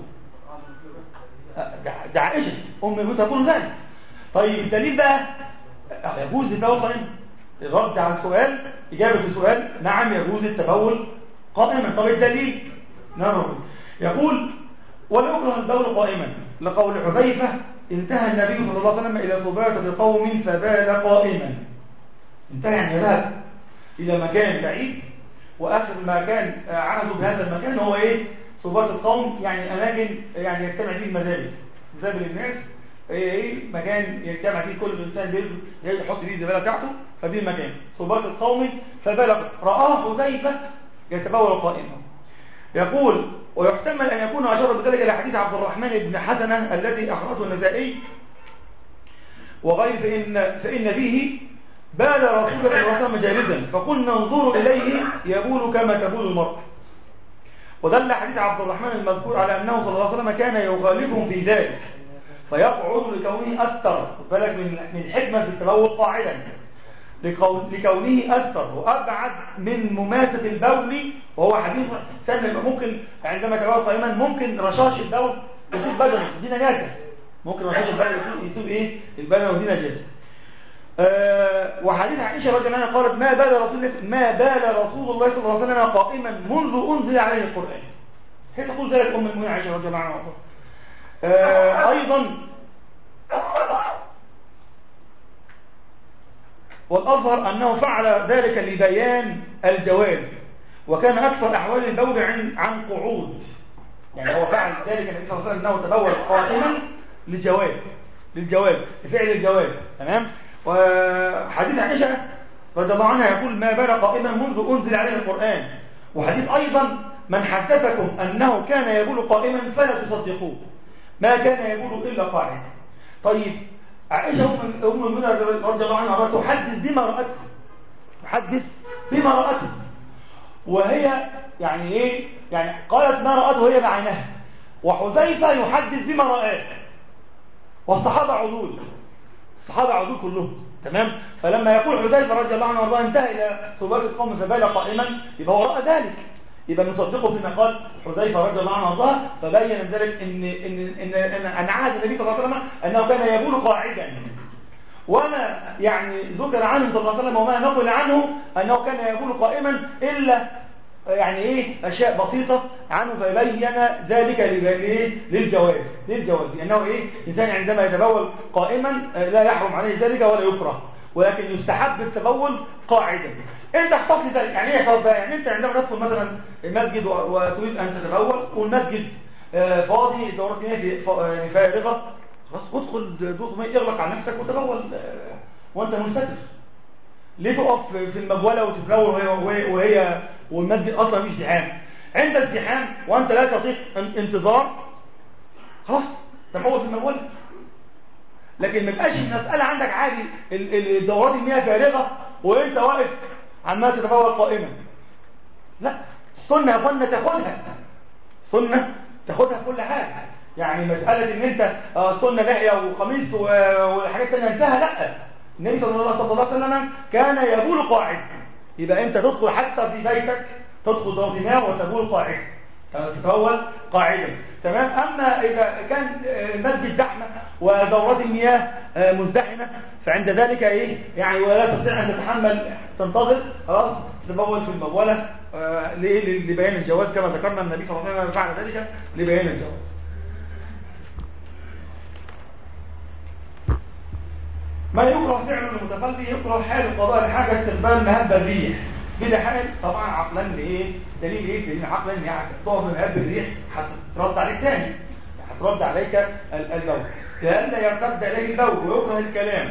ده ده عائشه ام المؤمنين تقول ذلك طيب الدليل بقى يجوز التبول قائما الرد على السؤال إجابة السؤال نعم يجوز التبول قائما طب الدليل نعم يقول ولا يكره البول قائما لقول حذيفة انتهى النبي صلى الله عليه وسلم إلى صبابة قوم فبال قائما انتهى يعني ذهب إلى مكان بعيد وآخر ما كان عهده بهذا المكان هو إيه صبابة القوم يعني أماكن يعني يجتمع فيه المزابل مزابل الناس ايه مكان يجتمع فيه كل انسان بيل- يحط فيه الزباله بتاعته فدي المكان صبات القوم فبلغ رآه حذيفة يتبول قائما يقول ويحتمل أن يكون أشار بذلك إلى حديث عبد الرحمن بن حسنة الذي أخرجه النسائي وغير فإن, فإن فيه بال رسول الله صلى الله عليه وسلم جالسا فقلنا انظروا إليه يبول كما تبول المرء ودل حديث عبد الرحمن المذكور على أنه صلى الله عليه وسلم كان يخالفهم في ذلك فيقعد لكونه أستر خد بالك من من الحكمة في التبول قاعدا لكون لكونه أستر وأبعد من مماسة البول وهو حديث سنة يبقى ممكن عندما تبول قائما ممكن رشاش البول يصيب بدنه دي نجاسة ممكن رشاش البول يصيب إيه البدن ودي نجاسة أه وحديث عائشة رضي الله عنها قالت ما بال رسول الله ما بال رسول الله صلى الله عليه وسلم قائما منذ أنزل عليه القرآن هي تقول ذلك أم المؤمنين عائشة رضي الله عنها أه أيضا والأظهر أنه فعل ذلك لبيان الجواز وكان أكثر أحوال البول عن عن قعود يعني هو فعل ذلك النبي صلى الله عليه وسلم أنه تبول قائما للجواز للجواز لفعل الجواز تمام وحديث عائشة رضي الله عنها يقول ما بال قائما منذ أنزل عليه القرآن وحديث أيضا من حدثكم أنه كان يقول قائما فلا تصدقوه ما كان يقول إلا قاعدا طيب عائشة أم المؤمنين رضي الله عنها تحدث بما رأته تحدث بما رأته وهي يعني إيه يعني قالت ما رأته هي بعينها وحذيفة يحدث بما رآه والصحابة عدول الصحابة عدول كلهم تمام فلما يقول حذيفة رضي الله عنه وارضاه انتهى إلى سباق القوم فبال قائما يبقى هو رأى ذلك يبقى نصدقه فيما قال حذيفة رضي الله عنه وارضاه فبين ذلك ان ان ان ان, أن عهد النبي صلى الله عليه وسلم انه كان يقول قاعدا وما يعني ذكر عنه صلى الله عليه وسلم وما نقل عنه انه كان يقول قائما الا يعني ايه اشياء بسيطه عنه فبين ذلك للجواز للجواز لانه ايه انسان عندما يتبول قائما لا يحرم عليه ذلك ولا يكره ولكن يستحب التبول قاعدا انت احتفظ ذلك يعني ايه خلاص يعني انت عندما تدخل مثلا المسجد وتريد ان تتبول والمسجد فاضي دورات مياه يعني فارغه خلاص ادخل دوس ميه اغلق على نفسك وتبول وانت مستتر ليه تقف في المبوله وتتبول وهي, وهي والمسجد اصلا مفيش ازدحام عند ازدحام وانت لا تطيق انتظار خلاص تبول في المبوله لكن ما يبقاش المساله عندك عادي الدورات المياه فارغه وانت واقف عمال تتبول قائما لا السنه يا اخوانا تاخدها السنه تاخدها في كل حاجه يعني مساله ان انت سنه لحيه وقميص والحاجات الثانيه انتهى لا النبي صلى الله عليه وسلم كان يبول قاعد يبقى انت تدخل حتى في بيتك تدخل دور دماغ وتبول قاعد تتبول قاعدا تمام اما اذا كان المسجد زحمه ودورات المياه مزدحمه فعند ذلك ايه يعني ولا تستطيع ان تتحمل تنتظر خلاص تتبول في المبوله لبيان الجواز كما ذكرنا النبي صلى الله عليه وسلم فعل ذلك لبيان الجواز ما يكره فعل المتخلي يكره حال قضاء الحاجه استقبال مهب الريح بلا حال طبعا عقلا لايه دليل ايه دليل عقلا ان يعني تقف مهب الريح هترد عليك تاني هترد عليك البول لئلا يرتد اليه البول ويكره الكلام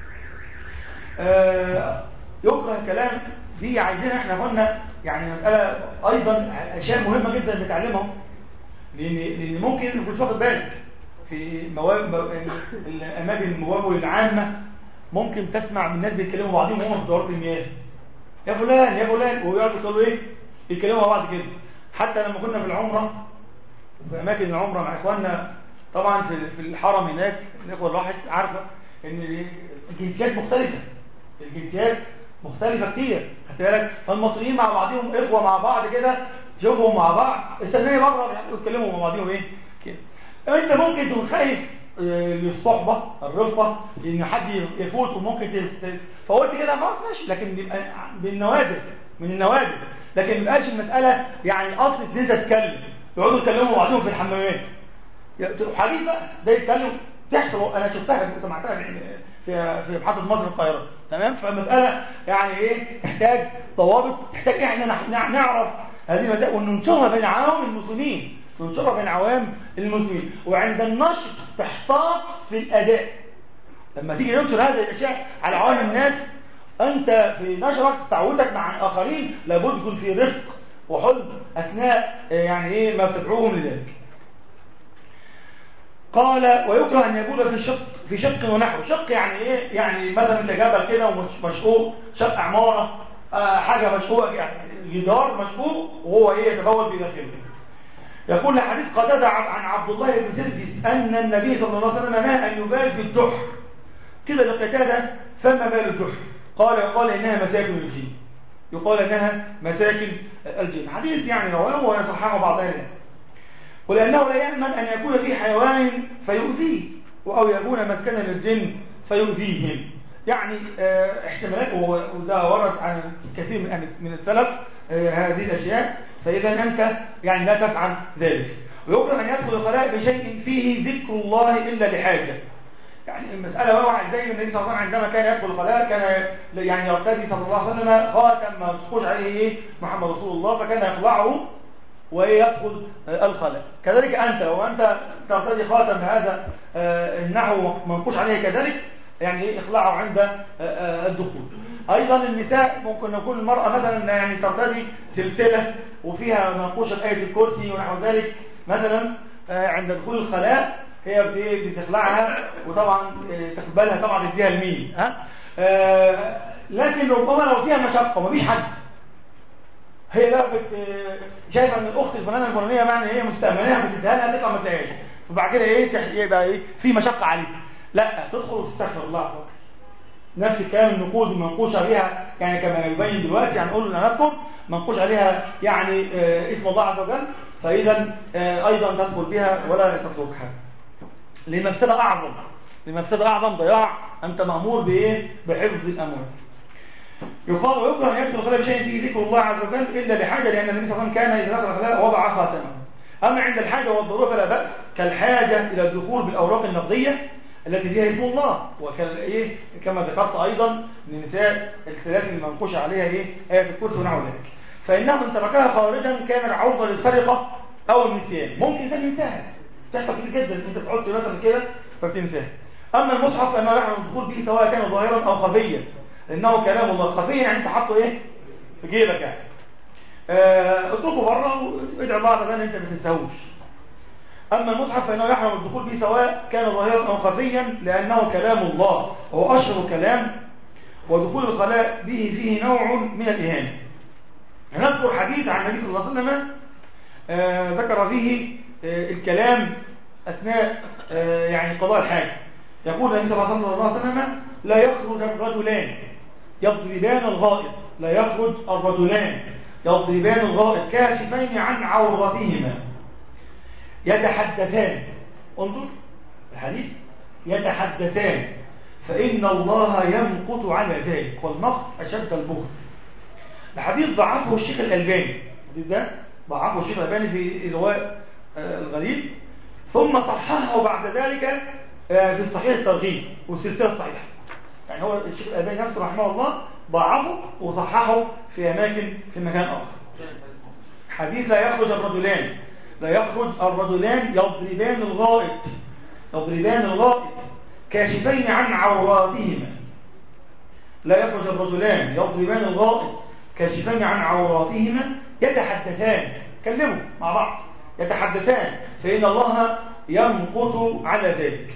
آه يكره الكلام دي عايزين احنا قلنا يعني مساله ايضا اشياء مهمه جدا نتعلمهم لان لان ممكن ما تكونش واخد بالك في مواد الاماكن الموابل العامه ممكن تسمع من الناس بيتكلموا بعضهم وهم في دورات المياه يا فلان يا فلان ويقعدوا يقولوا ايه يتكلموا مع بعض كده حتى لما كنا في العمره في اماكن العمره مع اخواننا طبعا في في الحرم هناك الاخوه الواحد عارفه ان الجنسيات مختلفه الجنسيات مختلفه كتير خدت بالك فالمصريين مع بعضهم اخوه مع بعض كده تشوفهم مع بعض استناني بره يتكلموا مع بعضهم ايه كده انت ممكن تكون خايف للصحبة الرفقة ان حد يفوت وممكن تست... فقلت كده خلاص ماشي لكن يبقى بالنوادر من النوادر لكن ما يبقاش المسألة يعني اصل اتنين تتكلم يقعدوا يتكلموا بعضهم في الحمامات حديث بقى ده يتكلم تحصل انا شفتها سمعتها في في محطة مصر القاهرة تمام فالمسألة يعني ايه تحتاج ضوابط تحتاج احنا نعرف هذه المسائل وننشرها بين عوام المسلمين تنشرها بين عوام المسلمين وعند النشر تحتاط في الأداء لما تيجي ننشر هذه الأشياء على عوام الناس أنت في نشرك تعودك مع الآخرين لابد يكون في رفق وحلم أثناء يعني إيه ما تدعوهم لذلك قال ويكره أن يقول في شق في شق ونحو شق يعني إيه يعني مثلا أنت جبل كده ومشقوق شق عمارة آه حاجة مشقوقة يعني جدار مشقوق وهو إيه يتبول بداخله يقول حديث قتادة عن عبد الله بن سرجس أن النبي صلى الله عليه وسلم نهى أن يبال بالدحر كده لقتادة فما بال الدحر قال يقال إنها مساكن الجن يقال إنها مساكن الجن حديث يعني رواه ويصححه بعض أهل العلم ولأنه لا يأمن أن يكون في حيوان فيؤذيه أو يكون مسكنا للجن فيؤذيهم يعني آه، احتمالات و- وده ورد عن كثير من أهل- من السلف آه، هذه الأشياء فإذا أنت يعني لا تفعل ذلك ويكره أن يدخل الخلاء بشيء فيه ذكر الله إلا لحاجة يعني المسألة بقى واحد زي النبي صلى الله عليه وسلم عندما كان يدخل الخلاء كان يعني يرتدي صلى الله عليه وسلم خاتم ما تسقوش عليه ايه محمد رسول الله فكان يخلعه ويدخل آه، الخلاء كذلك أنت لو أنت ترتدي خاتم هذا آه، النحو منقوش عليه كذلك يعني إيه اخلعه عند آه، آه، الدخول أيضا النساء ممكن يكون المرأة مثلا يعني ترتدي سلسلة وفيها منقوشة آية الكرسي ونحو ذلك مثلا آه، عند دخول الخلاء هي بت- بتخلعها وطبعا آه، تقبلها طبعا تديها لمين ها آه، لكن ربما لو فيها مشقة ومفيش حد هي بقى بت... شايفه ان الاخت الفلانه الفلانيه يعني هي مستأمناها بتديها لها تطلع ما تلاقيهاش وبعد كده ايه تح- يبقى ايه في مشقه عليها لا تدخل وتستغفر الله عز وجل نفس الكلام النقود المنقوش عليها يعني كما يبين دلوقتي يعني نقول ان نذكر منقوش عليها يعني آه اسم الله عز وجل فاذا آه ايضا تدخل بها ولا تتركها لمفسده اعظم لمفسده اعظم ضياع انت مامور بايه بحفظ الاموال يقال ويكره ان يدخل الخلاء بشيء فيه ذكر الله عز وجل الا لحاجه لان النبي صلى الله عليه وسلم كان اذا دخل الخلاء وضع خاتمه اما عند الحاجه والضروره فلا باس كالحاجه الى الدخول بالاوراق النقديه التي فيها اسم الله وكان ايه كما ذكرت ايضا ان النساء السلاسل المنقوشه عليها ايه ايه الكرسي ونحو ذلك فانه ان تركها خارجا كان عرضه للسرقه او النسيان ممكن ده ينساها تحصل كتير جدا انت بتحط مثلا كده فبتنساها اما المصحف فانه يحرم الدخول به سواء كان ظاهرا او خفيا لانه كلام الله خفيا يعني انت حاطه ايه في جيبك يعني آه، اتركه بره وادعي الله عز وجل ان انت ما تنساهوش اما المصحف فانه يحرم الدخول به سواء كان ظاهرا او خفيا لانه كلام الله هو اشهر كلام ودخول الخلاء به فيه نوع من الاهانه هنذكر حديث عن النبي صلى الله عليه وسلم آه، ذكر فيه آه، الكلام اثناء آه، يعني قضاء الحاجه يقول النبي صلى الله عليه وسلم لا يخرج الرجلان يضربان الغائط لا يخرج الرجلان يضربان الغائط كاشفين عن عورتهما يتحدثان انظر الحديث يتحدثان فإن الله يمقت على ذلك والمقت أشد البغض الحديث ضعفه الشيخ الألباني الحديث ده ضعفه الشيخ الألباني في رواء آه، الغريب ثم صححه بعد ذلك آه، في الصحيح الترغيب والسلسلة الصحيحة يعني هو الشيخ الألباني نفسه رحمه الله ضعفه وصححه في أماكن في مكان آخر حديث لا يخرج الرجلان لا يخرج الرجلان يضربان الغائط يضربان الغائط كاشفين عن عوراتهما لا يخرج الرجلان يضربان الغائط كاشفين عن عوراتهما يتحدثان كلموا مع بعض يتحدثان فإن الله يمقت على ذلك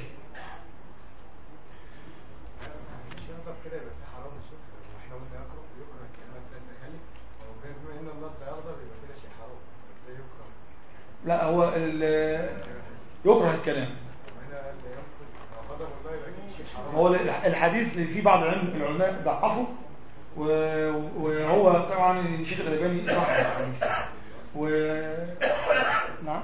مش ينظر كده يبقى في حرام الشرك واحنا قلنا يكره يكره الكلام بس التخلي هو بما ان الله سيغضب يبقى كده شيء حرام بس يكره لا هو ال- يكره الكلام وهنا قال لا ينقل لو غضب الله يبقى كده شيء حرام هو الحديث في بعض العلم- العلماء ضعفه و- وهو طبعا الشيخ الألباني صح الحديث و نعم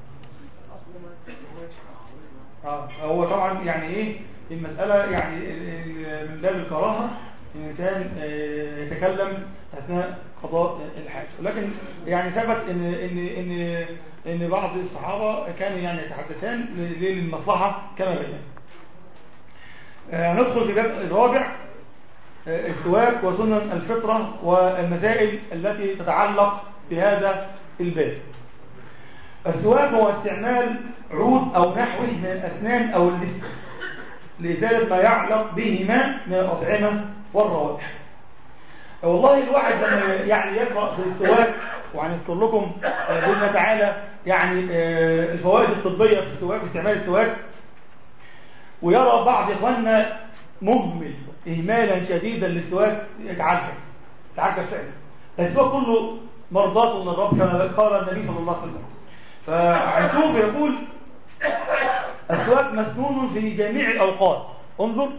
اه هو طبعا يعني ايه المسألة يعني ال- ال- من باب الكراهة إن الإنسان آه، يتكلم أثناء قضاء الحاجة ولكن يعني ثبت إن إن إن إن بعض الصحابة كانوا يعني يتحدثان ل- للمصلحة كما بين آه، هندخل في باب الرابع آه، السواك وسنن الفطرة والمسائل التي تتعلق بهذا الباب السواك هو استعمال عود أو نحوه من الأسنان أو اللسان لإزالة ما يعلق بهما من الأطعمة والروائح والله الواحد لما يعني يقرأ في السواك وهنذكر لكم آه، بإذن الله تعالى يعني آه، الفوائد الطبية في السواك في استعمال السواك ويرى بعض إخواننا مهمل إهمالا شديدا للسواك يتعجب يتعجب فعلا السواك كله مرضاة من الرب كما قال النبي صلى الله عليه وسلم فعنتوب يقول السواك مسنون في جميع الأوقات انظر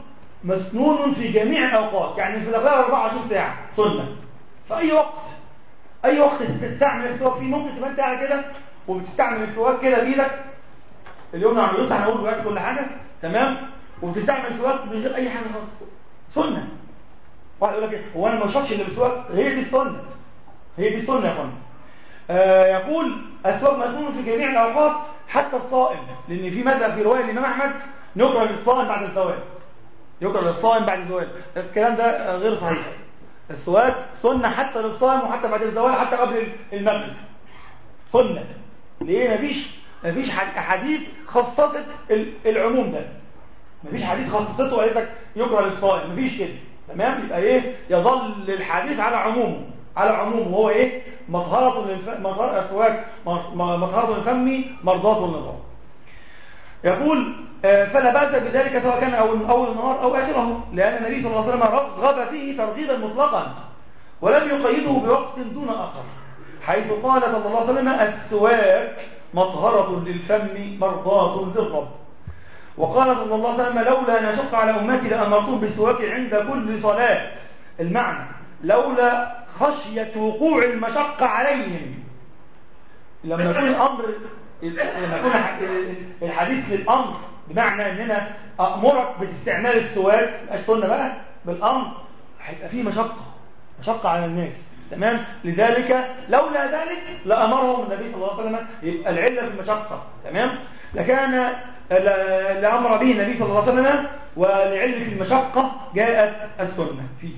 مسنون في جميع الأوقات يعني في الأغلب 24 ساعة سنة في أي وقت أي وقت تستعمل السواك فيه ممكن تبقى أنت على كده وبتستعمل السواك كده بإيدك اليوم عم يوسع هنقول دلوقتي كل حاجة تمام وبتستعمل السواك من غير أي حاجة خالص سنة واحد يقول لك إيه؟ هو أنا ما بشربش إلا بالسواك هي دي السنة هي دي السنة يا فندم آه يقول السواك مسنون في جميع الأوقات حتى الصائم لأن في مذهب في رواية الإمام أحمد نكره للصائم بعد الزوال يكره للصائم بعد الزوال الكلام ده غير صحيح السواك سنة حتى للصائم وحتى بعد الزوال حتى قبل المغرب سنة ليه مفيش مفيش حديث خصصت العموم ده مفيش حديث خصصته وقالت لك يكره للصائم مفيش كده تمام يبقى ايه يظل الحديث على عمومه على عمومه وهو ايه مطهرة للف... مطهرة السواك مطهرة للفم مرضاة للرب يقول فلا بأس بذلك سواء كان أول من أول النهار أو آخره لأن النبي صلى الله عليه وسلم رغب فيه ترغيبا مطلقا ولم يقيده بوقت دون آخر حيث قال صلى الله عليه وسلم السواك مطهرة للفم مرضاة للرب وقال صلى الله عليه وسلم لولا أن أشق على أمتي لأمرتهم بالسواك عند كل صلاة المعنى لولا خشية وقوع المشقة عليهم لما يكون الأمر لما يكون الحديث للأمر بمعنى ان انا امرك باستعمال السواك السنه بقى بالامر هيبقى فيه مشقه مشقه على الناس تمام لذلك لولا ذلك لامرهم النبي صلى الله عليه وسلم يبقى العله في المشقه تمام لكان لامر به النبي صلى الله عليه وسلم ولعله المشقه جاءت السنه فيه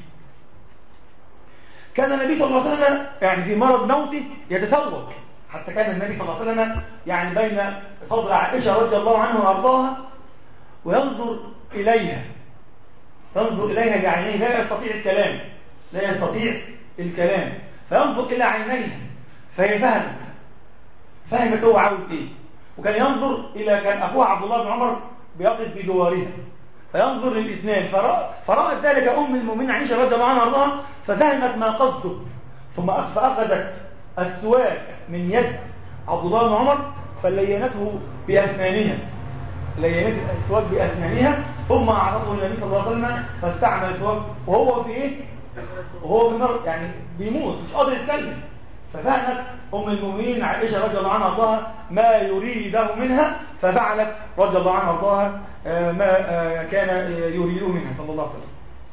كان النبي صلى الله عليه وسلم يعني في مرض موته يتسوق حتى كان النبي صلى الله عليه وسلم يعني بين صدر عائشة رضي الله عنه وأرضاها وينظر إليها ينظر إليها بعينيه لا يستطيع الكلام لا يستطيع الكلام فينظر إلى عينيها فهي فهمت فهمت هو عاوز إيه وكان ينظر إلى كان أخوها عبد الله بن عمر بيقف بجوارها فينظر للاثنين فرأت ذلك أم المؤمنين عائشة رضي الله عنها وأرضاها ففهمت ما قصده ثم فأخذت السواك من يد عبد الله بن عمر فلينته بأسنانها لينت السواك بأسنانها ثم أعرضه النبي صلى الله عليه وسلم فاستعمل السواك وهو في إيه؟ وهو بمر يعني بيموت مش قادر يتكلم ففهمت أم المؤمنين عائشة رضي الله عنها أرضاها ما يريده منها ففعلت رضي الله عنها أرضاها ما كان يريده منها صلى الله عليه وسلم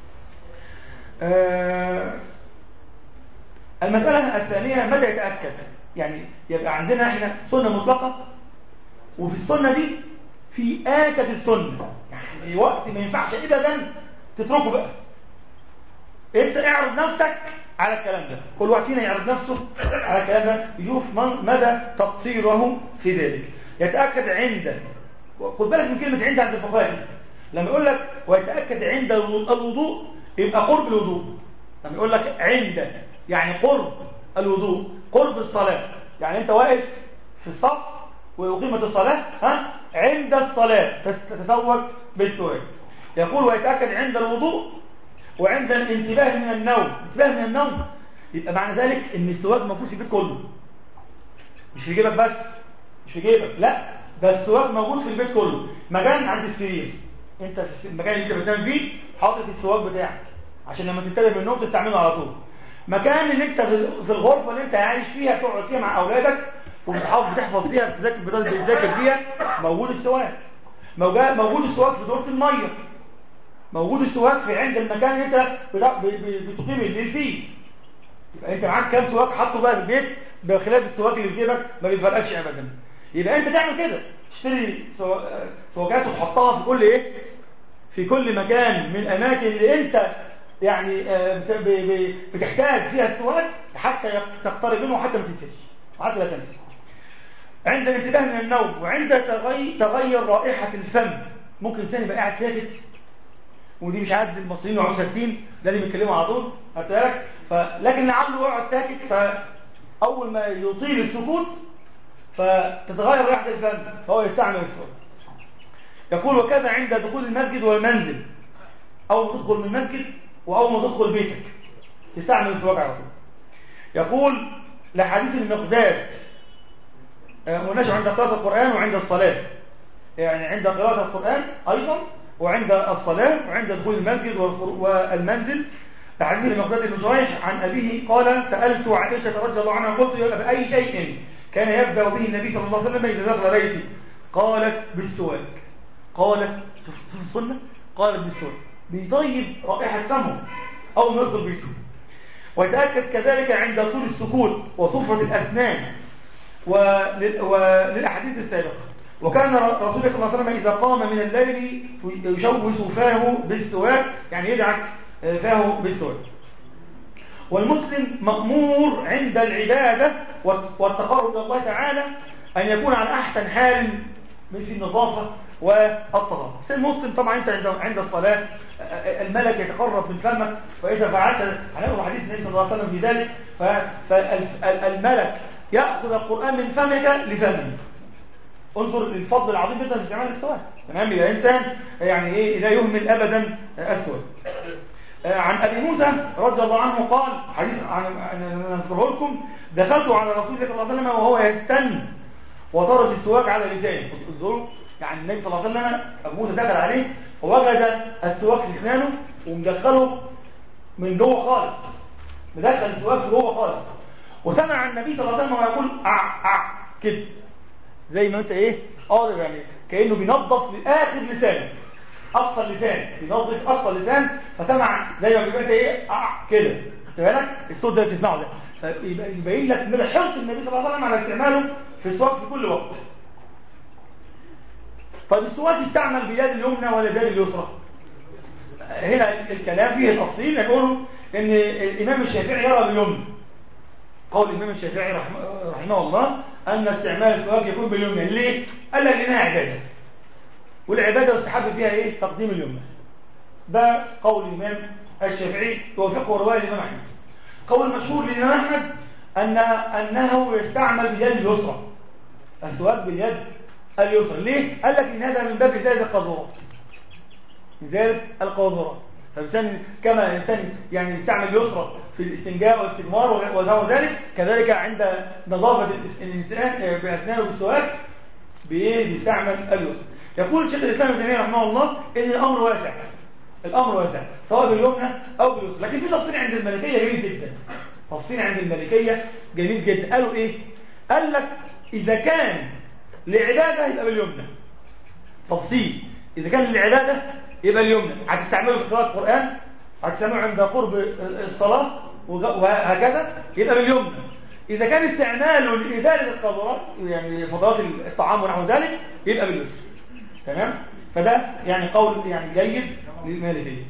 المسألة الثانية متى يتأكد يعني يبقى عندنا احنا سنة مطلقة وفي السنة دي في آكد السنة يعني وقت ما ينفعش ابدا تتركه بقى انت اعرض نفسك على الكلام ده كل واحد فينا يعرض نفسه على الكلام ده يشوف مدى تقصيره في ذلك يتأكد عند خد بالك من كلمة عند عند الفقهاء لما يقول لك ويتأكد عند الوضوء يبقى قرب الوضوء لما يقول لك عند يعني قرب الوضوء قرب الصلاة يعني انت واقف في الصف ويقيمة الصلاة ها عند الصلاة تتزوج بالسواك يقول ويتأكد عند الوضوء وعند الانتباه من النوم انتباه من النوم يبقى معنى ذلك ان السواك موجود في البيت كله مش في جيبك بس مش في جيبك لا ده السواك موجود في البيت كله مكان عند السرير انت في المكان اللي انت بتنام فيه حاطط السواك بتاعك عشان لما تنتبه من النوم تستعمله على طول مكان اللي انت في الغرفه اللي انت عايش فيها بتقعد فيها مع اولادك وبتحاول بتحفظ فيها بتذاكر بتذاكر فيها موجود السواك موجود السواك في دورة الميه موجود السواك في عند المكان اللي انت بتقيم الليل فيه يبقى انت معاك كام سواك حاطه بقى في البيت بخلاف السواك اللي في جيبك ما بيفرقكش ابدا يبقى انت تعمل كده تشتري سواكات وتحطها في كل ايه في كل مكان من الاماكن اللي انت يعني بتحتاج فيها السواك حتى تقترب منه وحتى ما تنساش وحتى لا تنسى عند الانتباه من النوم وعند تغير, تغير رائحة الفم ممكن الانسان يبقى قاعد ساكت ودي مش عادة المصريين وعم ساكتين لازم يتكلموا على طول هتلاقي لكن لعله يقعد ساكت فأول ما يطيل السكوت فتتغير رائحة الفم فهو يستعمل السواك يقول وكذا عند دخول المسجد والمنزل أول ما تدخل من المسجد وأول ما تدخل بيتك تستعمل السواك على طول يقول لحديث المقداد ونشأ عند قراءة القرآن وعند الصلاة يعني عند قراءة القرآن أيضا وعند الصلاة وعند دخول المسجد والخر- والمنزل حديث المقداد بن شريح عن أبيه قال سألت عائشة رضي الله عنها قلت يا بأي شيء كان يبدأ به النبي صلى الله عليه وسلم إذا دخل بيتي قالت بالسواك قالت شوف شوف السنة قالت بالسواك بيطيب رائحة فمه أول ما يدخل بيته ويتأكد كذلك عند طول السكوت وصفرة الأسنان ولل- وللأحاديث السابقة وكان ر- رسول الله صلى الله عليه وسلم إذا قام من الليل يشوش فاه بالسواك يعني يدعك آه، فاه بالسواك والمسلم مأمور عند العبادة والت- والتقرب إلى الله تعالى أن يكون على أحسن حال من في النظافة والطهارة بس المسلم طبعا أنت عند عند الصلاة آه، آه، الملك يتقرب من فمك وإذا فعلت هنقرأ حديث النبي صلى الله عليه وسلم في ذلك فالملك يأخذ القرآن من فمك لفمه انظر للفضل العظيم جدا في استعمال السواك تمام يبقى انسان يعني ايه لا يهمل ابدا السواك آه، عن ابي موسى رضي الله عنه قال حديث عن عن- نذكره لكم دخلت على رسول الله صلى الله عليه وسلم وهو يستن وضرب السواك على لسانه انظروا يعني النبي صلى الله عليه وسلم ابو موسى دخل عليه ووجد السواك في اسنانه ومدخله من جوه خالص مدخل السواك جوه خالص وسمع النبي صلى الله عليه وسلم يقول اع اع كده زي ما انت ايه مش قادر يعني كانه بينظف لاخر لسانه اقصى اللسان بينظف اقصى اللسان فسمع زي ما بيبقى ايه آه كده خدت بالك الصوت ده بتسمعه ده فيبقى- يبين لك مدى حرص النبي صلى الله عليه وسلم على استعماله في السواك في كل وقت طيب السواك يستعمل بيد اليمنى ولا بيد اليسرى هنا الكلام فيه التفصيل يقولوا ان الامام الشافعي يرى باليمنى قول الإمام الشافعي رحمه, رحمه الله أن استعمال السواك يكون باليمنى ليه؟ قال لك لأنها عبادة والعبادة يستحب فيها إيه؟ تقديم اليمنى ده قول الإمام الشافعي توافقه رواية الإمام أحمد قول مشهور للإمام أحمد أن أنه يستعمل باليد اليسرى السواك باليد اليسرى ليه؟ قال لك إن هذا من باب زائد القاذورات لذلك القاذورات فالإنسان كما الإنسان يعني يستعمل اليسرى في الاستنجاء والاستجمار ونحو ذلك كذلك عند نظافة الإس- الإنسان آه، بأسنانه بالسواك بإيه؟ بيستعمل اليسرى يقول شيخ الإسلام ابن تيمية رحمه الله إن الأمر واسع الأمر واسع سواء باليمنى أو باليسرى لكن في تفصيل عند الملكية جميل جدا تفصيل عند الملكية جميل جدا قالوا إيه؟ قال لك إذا كان لعبادة يبقى باليمنى تفصيل إذا كان للعبادة يبقى اليمنى هتستعمله في قراءة القرآن هتستعمله عند قرب الصلاة وج- وهكذا يبقى باليمنى إذا كان استعماله لإزالة القاذورات يعني فضلات الطعام ونحو ذلك يبقى باليسر تمام فده يعني قول يعني جيد للمالكية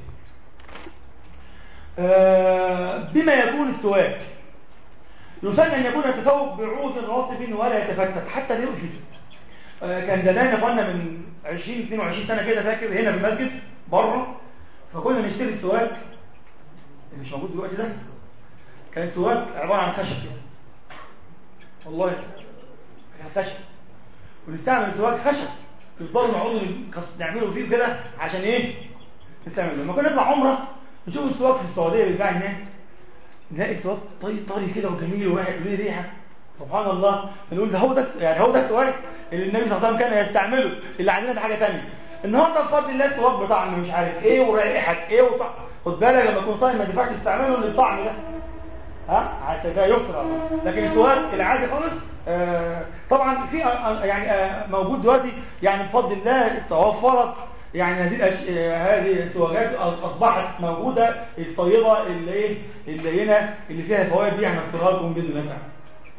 آه، بما يكون السواك يسن أن يكون يتسوق بعود رطب ولا يتفتت حتى لا يؤذي آه، كان زمان يا اخوانا من 20 22 سنه كده فاكر هنا في المسجد بره فكنا نشتري السواك اللي مش موجود دلوقتي ده كان سواك عباره عن خشب كده والله كان خشب ونستعمل سواك خشب يفضلوا نقعدوا نكس- نعمله فيه كده عشان ايه نستعمله لما كنا نطلع عمره نشوف السواك في السعوديه بيتباع هناك نلاقي السواك طري طري كده وجميل وواحد وليه ريحه سبحان الله نقول ده هو ده يعني هو ده السواك اللي النبي صلى الله عليه وسلم كان يستعمله اللي عندنا ده حاجه ثانيه النهارده بفضل الله السواك بطعم مش عارف ايه ورائحه ايه وطعم خد بالك لما يكون طعم ما ينفعش تستعمله للطعم ده ها حتى ده يفرق لكن السواك العادي خالص آه طبعا في آه يعني آه موجود دلوقتي يعني بفضل الله توفرت يعني هذه الأش- آه، هذه السواكات اصبحت موجوده الطيبه اللي ايه اللينه اللي فيها فوائد دي هنذكرها لكم باذن الله تعالى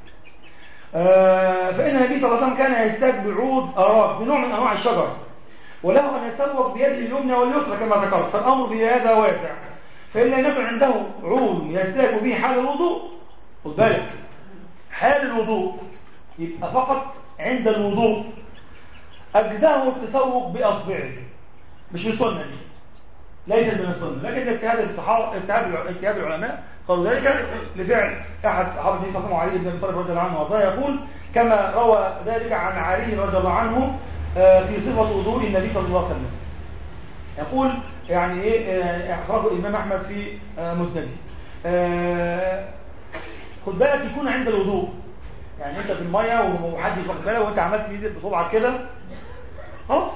آه، فإن النبي صلى الله عليه وسلم كان يستاك بعود أراك بنوع من أنواع الشجر وله أن يتسوق بيده اليمنى واليسرى كما ذكرت فالأمر في هذا واسع فإن لم يكن عنده عود يستاك به حال الوضوء خد بالك حال الوضوء يبقى فقط عند الوضوء أجزاه التسوق بأصبعه مش من سنة دي ليست من السنة لكن اجتهاد الصحابة اجتهاد الع- اجتهاد العلماء قالوا ذلك لفعل أحد صحابة النبي صلى الله عليه وسلم علي بن أبي طالب رضي الله عنه وارضاه يقول كما روى ذلك عن علي رضي الله عنه آه، في صفة وضوء النبي صلى الله عليه وسلم يقول يعني ايه آه، اخرجه الامام احمد في آه، مسنده آه، خد بالك يكون عند الوضوء يعني انت في الميه وحد ياخد بالك وانت عملت ايدك بصبعك كده خلاص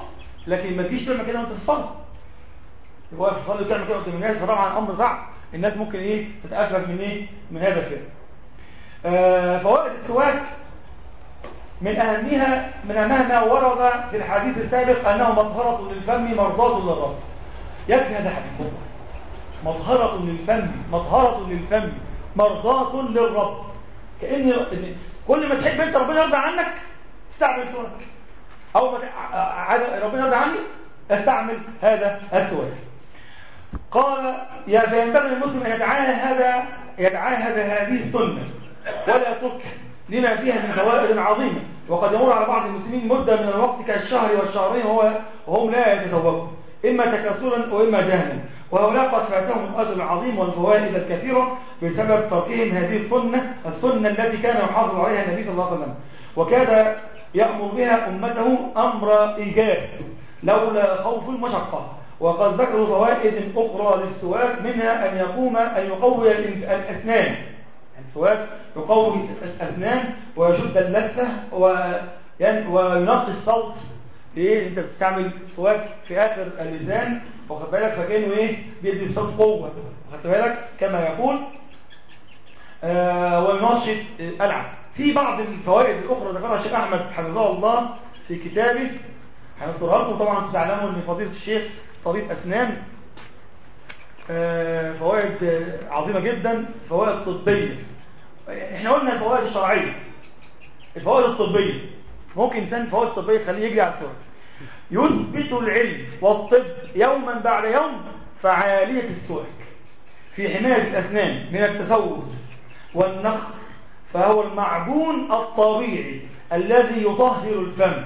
لكن ما تجيش تعمل كده وانت في الصلاه يبقى في الصلاه تعمل كده وانت من الناس فطبعا امر صعب الناس ممكن ايه تتأفف من ايه من هذا الفعل آه فوائد السواك من أهمها من أهمها ما ورد في الحديث السابق أنه مطهرة للفم مرضاة للرب يكفي هذا الحديث مطهرة للفم مطهرة للفم مرضاة للرب كأن إن كل ما تحب انت ربنا يرضى عنك استعمل سواك أو ما ت- ع- ربنا يرضى عني استعمل هذا السواك قال يا فينبغي للمسلم ان يتعاهد يتعاهد هذه السنه ولا يتركها لما فيها من فوائد عظيمه وقد يمر على بعض المسلمين مده من الوقت كالشهر والشهرين وهو وهم لا يتزوجون اما تكاسلا واما جهلا وهؤلاء قد فاتهم الاجر العظيم والفوائد الكثيره بسبب تركهم هذه السنه السنه التي كان يحافظ عليها النبي صلى الله عليه وسلم وكاد يامر بها امته امر ايجاب لولا خوف المشقه وقد ذكروا فوائد أخرى للسواك منها أن يقوم أن يقوي الإنس- الأسنان السواك يقوي الأسنان ويشد اللثة وين- وينقي الصوت إيه أنت بتستعمل سواك في آخر اللسان واخد بالك فكأنه إيه بيدي الصوت قوة واخد بالك كما يقول آه وينشط آه، ألعب في بعض الفوائد الأخرى ذكرها الشيخ أحمد حفظه الله في كتابه هنذكرها لكم طبعا تعلموا ان فضيله الشيخ طبيب اسنان آه، فوائد آه، عظيمه جدا فوائد طبيه احنا قلنا الفوائد الشرعيه الفوائد الطبيه ممكن انسان فوائد طبيه يخليه يجري على السؤال يثبت العلم والطب يوما بعد يوم فعاليه السواك في حمايه الاسنان من التسوس والنخر فهو المعجون الطبيعي الذي يطهر الفم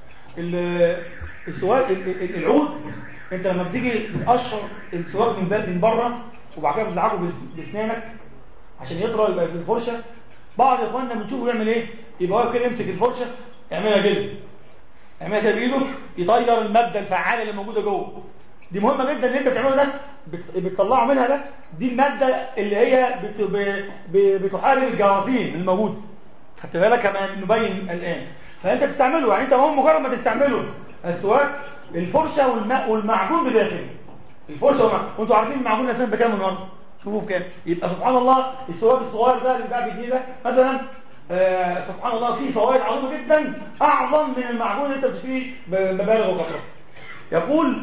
ال- السواك ال- ال- العود انت لما بتيجي تقشر السواك من باب من بره وبعد كده بتزعقه بس- باسنانك عشان يطرى يبقى في الفرشه بعض اخواننا بنشوفه يعمل ايه يبقى واقف كده يمسك الفرشه يعملها كده يعملها كده بايده يطير الماده الفعاله اللي موجوده جوه دي مهمه جدا ان انت بتعمله ده بت- بتطلعه منها ده دي الماده اللي هي بت- ب- ب- بتحارب الجراثيم الموجوده خدت بالك كما نبين الان فانت تستعمله يعني انت هو مجرد ما تستعمله السواك الفرشه والماء والمعجون بداخله الفرشه والمعجون وانتوا عارفين المعجون الاسنان بكام النهارده شوفوا بكام يبقى سبحان الله السواك الصغير ده اللي بقى بيجي ده مثلا آه سبحان الله فيه فوائد عظيمه جدا اعظم من المعجون اللي انت بتشتريه بمبالغ وكثره يقول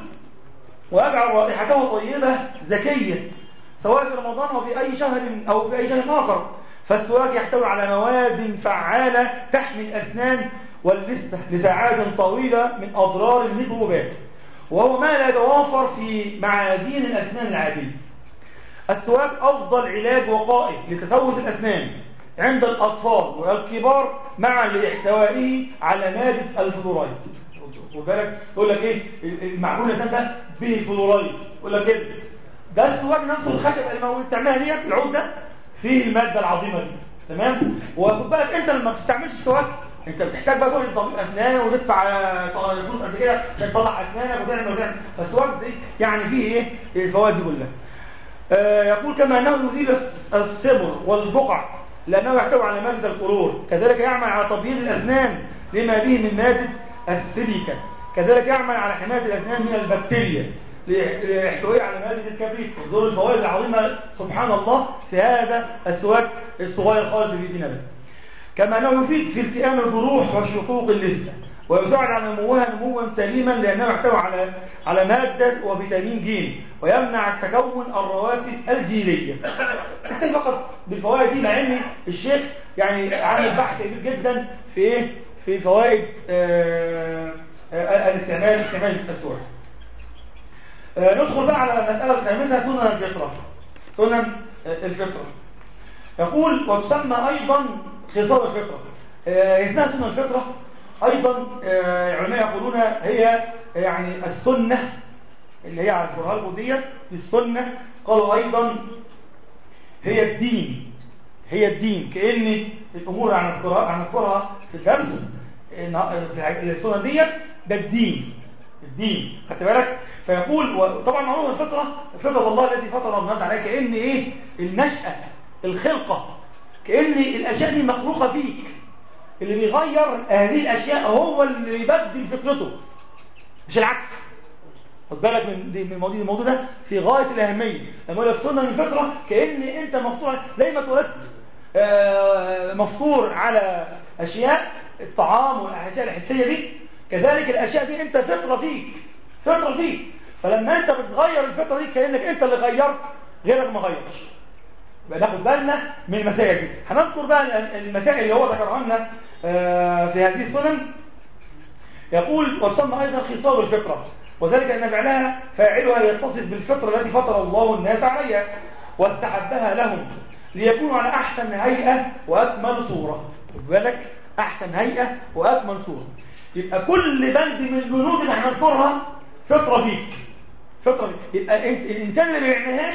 ويجعل رائحته طيبة زكية سواء في رمضان أو في أي شهر أو في أي شهر آخر فالسواك يحتوي على مواد فعالة تحمي الأسنان واللثة لساعات طويلة من أضرار الميكروبات وهو ما لا يتوافر في معادين الأسنان العادية السواك أفضل علاج وقائي لتسوس الأسنان عند الأطفال والكبار مع لاحتوائه على مادة الفلورايد خد بالك يقول لك ايه المعجون الاسنان ده به فلورايد يقول لك كده ده السواك نفسه الخشب اللي موجود تعملها ديت العود ده فيه الماده العظيمه دي تمام وخد بالك انت لما بتستعملش السواك انت بتحتاج بقى تروح لطبيب اسنان وتدفع آه، فلوس قد كده عشان تطلع اسنانك وتعمل وتعمل فالسواك دي يعني فيه ايه الفوائد دي كلها آه، يقول كما أنه يزيل السبر والبقع لأنه يحتوي على مادة الكلور كذلك يعمل على تبييض الأسنان لما به من مادة السيليكا كذلك يعمل على حماية الأسنان من البكتيريا لاحتوائه على مادة الكبريت انظروا الفوائد العظيمة سبحان الله في هذا السواك الصغير خالص اللي فينا ده كما أنه يفيد في التئام الجروح وشقوق اللثة ويساعد على نموها نموا سليما لأنه يحتوي على على مادة وفيتامين ج ويمنع تكون الرواسب الجيلية انتهي فقط بالفوائد دي مع ان الشيخ يعني عامل بحث كبير جدا في ايه في فوائد آه، آه، الاستعمال استعمال السواك آه، ندخل بقى على المسألة الخامسة سنن الفطرة سنن آه، الفطرة يقول وتسمى أيضا خصال الفطرة آه، اسمها سنن الفطرة أيضا آه، العلماء يقولون هي يعني السنة اللي هي على الفرها البودية السنة قالوا أيضا هي الدين هي الدين كأن الأمور عن القراءة عن القراءة في الدرس إن- في السنة ديت ده الدين الدين خدت بالك فيقول وطبعا معلومة الفطرة فطرة الله التي فطر الناس عليها كأن إيه النشأة الخلقة كأن الأشياء دي مخلوقة فيك اللي بيغير هذه الأشياء هو اللي يبدل فطرته مش العكس خد بالك من دي من الموضوع الموضوع ده في غايه الاهميه لما يقول لك سنه من فطره كان انت مفطور زي ما اتولدت آه، مفطور على اشياء الطعام والاشياء الحسيه دي كذلك الاشياء دي انت فطره فيك فطره فيك فلما انت بتغير الفطره دي كانك انت اللي غيرت غيرك ما غيرش يبقى ناخد بالنا من المسائل دي هنذكر بقى المسائل اللي هو ذكرها لنا آه، في هذه السنن يقول وتسمى ايضا خصال الفطره وذلك ان فعلها فاعلها يتصف بالفطره التي فطر الله الناس عليها واستحبها لهم ليكونوا على احسن هيئه واكمل صوره خد بالك احسن هيئه واكمل صوره يبقى كل بند من البنود اللي هنذكرها فطره فيك فطره فيك يبقى انت الانسان اللي ما بيعملهاش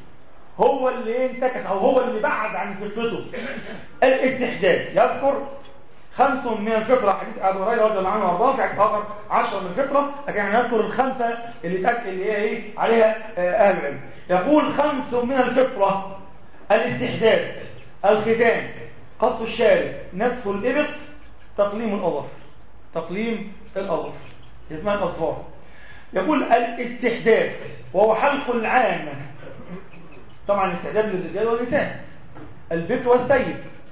هو اللي انتكس او هو اللي بعد عن فطرته الاستحداد يذكر خمس من الفطرة حديث أبو هريرة رضي الله عنه وارضاه في حديث آخر عشرة من الفطرة لكن احنا نذكر الخمسة اللي تك اللي هي ايه عليها آه، أهل العلم يقول خمس من الفطرة الاستحداد الختان قص الشارب نتف الإبط تقليم الأظفر تقليم الأظفر اسمها الأظفار يقول الاستحداد وهو حلق العامة طبعا الاستحداد للرجال والنساء البكر والسيد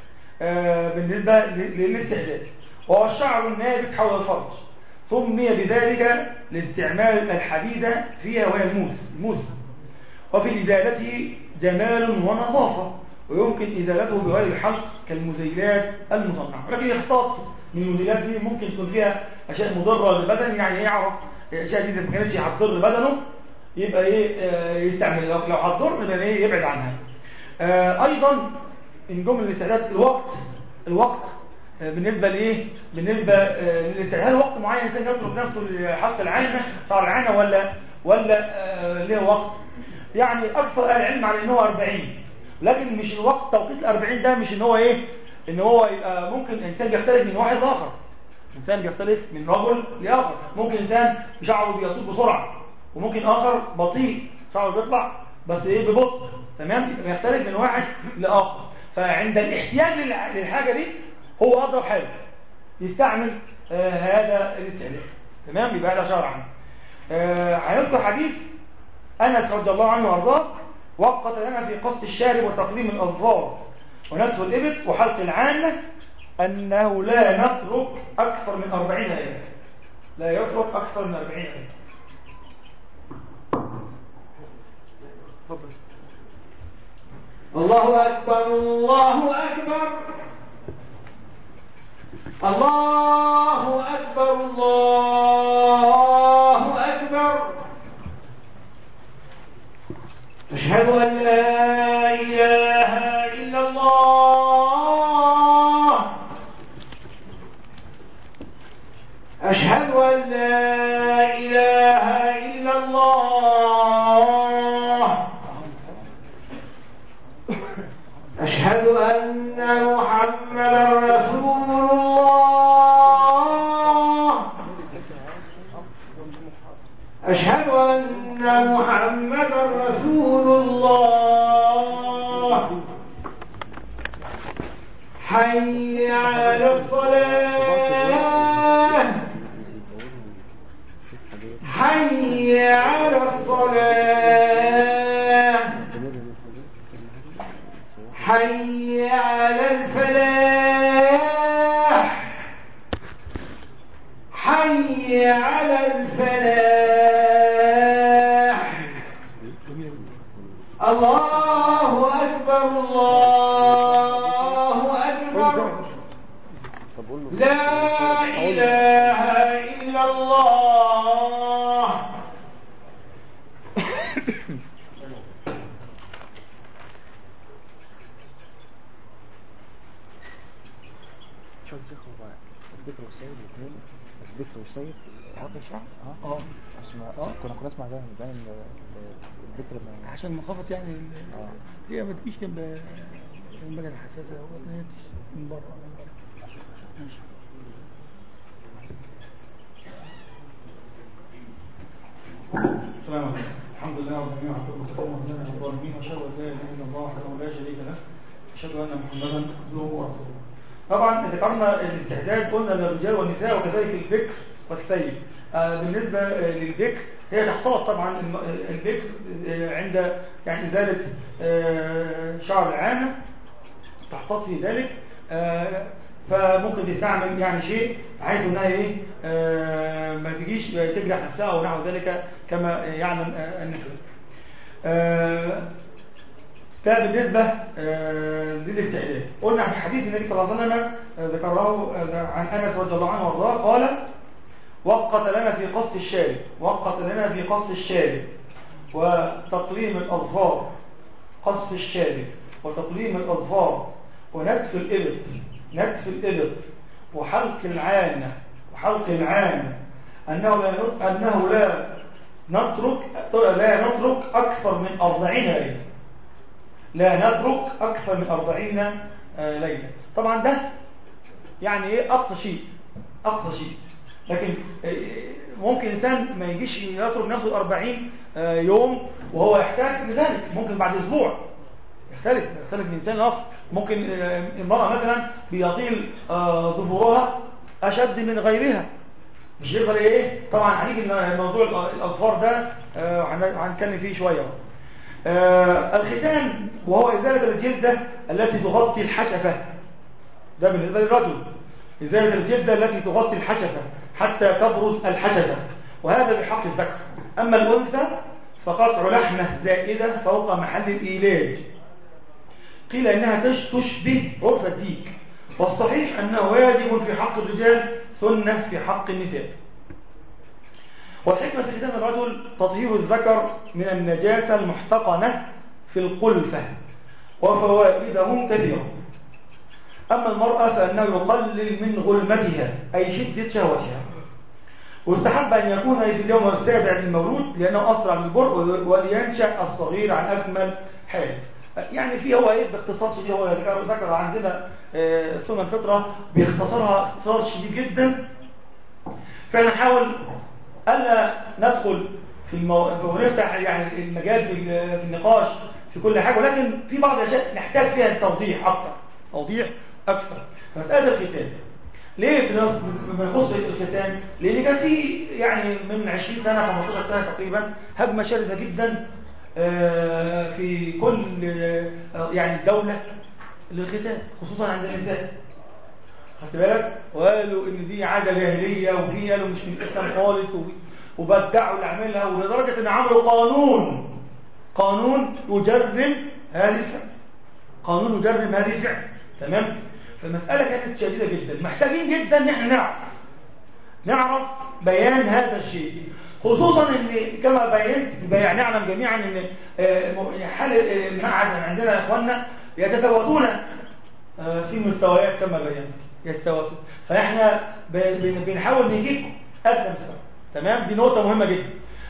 آه، بالنسبة ل- للاستعداد وهو الشعر النابت حول الفرج سمي بذلك لاستعمال الحديدة فيها وهي الموس الموس وفي إزالته جمال ونظافة ويمكن إزالته بغير الحلق كالمزيلات المصنعة ولكن يختص من المزيلات دي ممكن تكون فيها أشياء مضرة للبدن يعني يعرف الأشياء دي إذا ما كانتش هتضر بدنه يبقى إيه آه، يستعمل لو لو هتضر يبقى إيه يبعد عنها آه، أيضا من جمل الاستعداد الوقت الوقت آه، بالنسبة لإيه؟ بالنسبة آه، للاستعداد هل وقت معين الإنسان يترك نفسه لحق العانة شعر العانة ولا ولا آه، له وقت؟ يعني أكثر أهل العلم على إن هو 40 لكن مش الوقت توقيت ال 40 ده مش إن هو إيه؟ إن هو يبقى ممكن إنسان بيختلف من واحد لآخر إنسان بيختلف من رجل لآخر ممكن إنسان شعره بيطير بسرعة وممكن آخر بطيء شعره بيطلع بس إيه ببطء تمام يبقى بيختلف من واحد لآخر فعند الاحتياج للع- للحاجة دي هو أضرب حاجة يستعمل آه هذا الاستعداد تمام يبقى هذا شرعا آه هنذكر حديث أنس رضي الله عنه وأرضاه وقت لنا في قص الشارب وتقليم الأظفار ونتف الإبط وحلق العانة أنه لا نترك أكثر من أربعين آية لا يترك أكثر من أربعين آية تفضل الله أكبر الله أكبر الله أكبر الله أكبر أشهد أن لا إله إلا الله أشهد أن لا إله إلا الله أشهد أن محمدا رسول الله أشهد أن محمدا رسول الله حي على الصلاة حي على الصلاة حي على الفلاح حي على الفلاح الله أكبر الله أكبر لا إله إلا الله شو الشيخ هو البكر والسيد الاثنين البكر والسيد حق الشعر اه اه اسمع آه. كنا كنا نسمع ده ده ال- البكر ما عشان مخافة يعني ال- آه. هي ما تجيش جنب المجال الحساسة هو هي تجيش من بره من بره ماشي السلام عليكم الحمد لله رب العالمين وحده والسلام على الظالمين واشهد ان لا اله الا الله وحده لا شريك له اشهد ان محمدا عبده ورسوله طبعا ذكرنا الاستعداد قلنا للرجال والنساء وكذلك البكر والسيد آه، بالنسبة آه، للبكر هي تحتاط طبعا الم- آه، البكر آه، عند يعني إزالة آه، شعر العانة تحتاط في ذلك آه، فممكن تستعمل يعني شيء عايز انها ايه آه، ما تجيش تجرح نفسها او نحو ذلك كما يعلم آه، النساء آه، ده بالنسبة آه، للاستعداد قلنا في حديث النبي صلى الله عليه وسلم آه، ذكره آه، عن أنس رضي الله عنه وارضاه قال وقت لنا في قص الشارب وقت لنا في قص الشارب وتقليم الأظفار قص الشارب وتقليم الأظفار ونتف الإبط نتف الإبط وحلق العانة وحلق العانة أنه لا نت- أنه لا نترك لا نترك أكثر من أربعين ليلة لا نترك أكثر من أربعين آه، ليلة طبعا ده يعني إيه أقصى شيء أقصى شيء لكن آه، ممكن إنسان ما يجيش يترك نفسه 40 آه، يوم وهو يحتاج لذلك ممكن بعد أسبوع يختلف يختلف من إنسان لآخر ممكن آه، امرأة مثلا بيطيل آه، ظهورها أشد من غيرها مش يقدر ايه طبعا هنيجي موضوع الاظفار ده آه، هن- هنتكلم فيه شويه آه، الختان وهو ازاله الجلده التي تغطي الحشفه ده بالنسبه للرجل ازاله الجلده التي تغطي الحشفه حتى تبرز الحشفه وهذا بحق الذكر اما الانثى فقطع لحمه زائده فوق محل الايلاج قيل انها تش- تشبه عرف الديك والصحيح انه واجب في حق الرجال سنه في حق النساء والحكمة في ختان الرجل تطهير الذكر من النجاسة المحتقنة في القلفة وفوائده كثيرة أما المرأة فإنه يقلل من غلمتها أي شدة شهوتها واستحب أن يكون في اليوم السابع للمولود لأنه أسرع للبرء ولينشأ الصغير عن أكمل حال يعني في هو ايه باختصار شديد هو ذكر ذكر عندنا آه، سنن الفطرة بيختصرها اختصار شديد جدا فنحاول ألا ندخل في المو... ونفتح يعني المجال في ال- في النقاش في كل حاجة ولكن في بعض الأشياء نحتاج فيها التوضيح أكثر توضيح أكثر مسألة الختان ليه بنخ- بنخص الختان؟ لأن كان في يعني من 20 سنة 15 سنة تقريبا هجمة شرسة جدا آه، في كل آه، يعني الدولة للختان خصوصا عند النساء خدت بالك وقالوا ان دي عاده جاهليه وفي قالوا مش من الاسلام خالص و- وبدعوا اللي عاملها ولدرجه ان عملوا قانون قانون يجرم هذه الفعل قانون يجرم هذه الفعل تمام فالمساله كانت شديده جدا محتاجين جدا ان احنا نعرف نعرف بيان هذا الشيء خصوصا ان كما بينت بي- نعلم جميعا ان آه، م- حال آه، المعهد عندنا اخواننا يتفاوتون آه، في مستويات كما بينت يستوتوا فاحنا ب- بن- بنحاول نجيب ادنى مستوى تمام دي نقطه مهمه جدا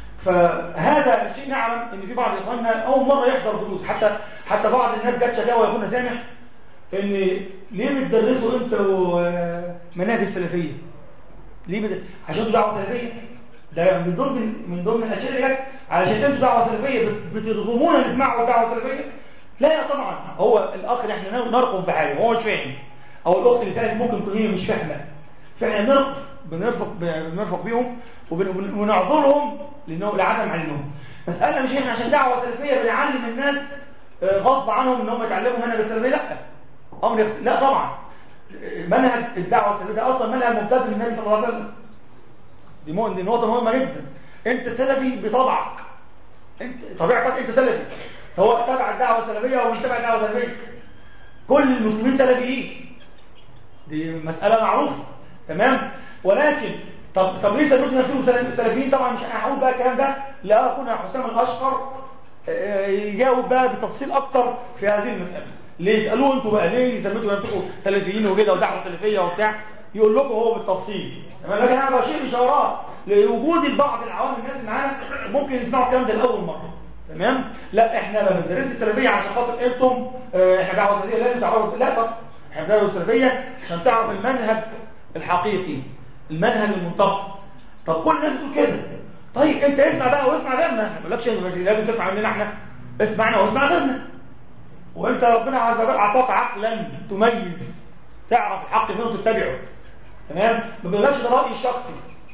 فهذا الشيء نعلم ان في بعض اخواننا اول مره يحضر دروس حتى حتى بعض الناس جت شكاوى يا اخونا سامح ان ليه بتدرسوا انتوا آه، مناهج السلفيه ليه بت... عشان انتوا دعوه سلفيه ده من ضمن من ضمن الاشياء اللي جت علشان انتوا دعوه سلفيه بت- بترغمونا نسمعوا الدعوه السلفيه لا طبعا هو الاخ اللي احنا نرقم في حاجه هو مش فاهم او الاخت اللي سالت ممكن تكون هي مش فاهمه فاحنا نرقف بنرفق بنرفق بيهم وبن- وبن- ونعذرهم لانه لعدم علمهم مساله مش احنا عشان دعوه سلفيه بنعلم الناس آه، غصب عنهم ان هم يتعلموا منهج السلفيه لا امر يخت... لا طبعا منهج الدعوه السلفيه ده اصلا منهج ممتاز من النبي صلى الله عليه وسلم دي مو- دي نقطه مهمه جدا انت سلفي بطبعك انت طبيعتك انت سلفي سواء تبع الدعوه السلفيه او مش تبع الدعوه السلفيه كل المسلمين سلفيين دي مساله معروفه تمام ولكن طب طب ليه سميتوا نفسهم سلف- سلفيين طبعا مش انا هقول بقى الكلام ده لا اخونا حسام الاشقر آه، يجاوب بقى بتفصيل اكتر في هذه المساله ليه اسالوه انتوا بقى ليه سميتوا نفسكم سلفيين وكده ودعوه سلفيه وبتاع يقول لكم هو بالتفصيل تمام لكن انا بشير اشارات لوجود البعض العوام الناس اللي معانا ممكن يسمعوا الكلام ده لاول مره تمام لا احنا ما بندرسش السلفيه عشان خاطر انتم آه، احنا دعوه سلفيه لازم تعرفوا لا طب احنا بندرس السلفيه عشان تعرف المنهج الحقيقي المنهج المنطق طب كل الناس بتقول كده طيب انت اسمع بقى واسمع غيرنا ما بقولكش لازم تسمع مننا احنا اسمعنا واسمع غيرنا وانت ربنا عز وجل اعطاك عقلا تميز تعرف الحق فين وتتبعه تمام ما بيقولكش ده رايي الشخصي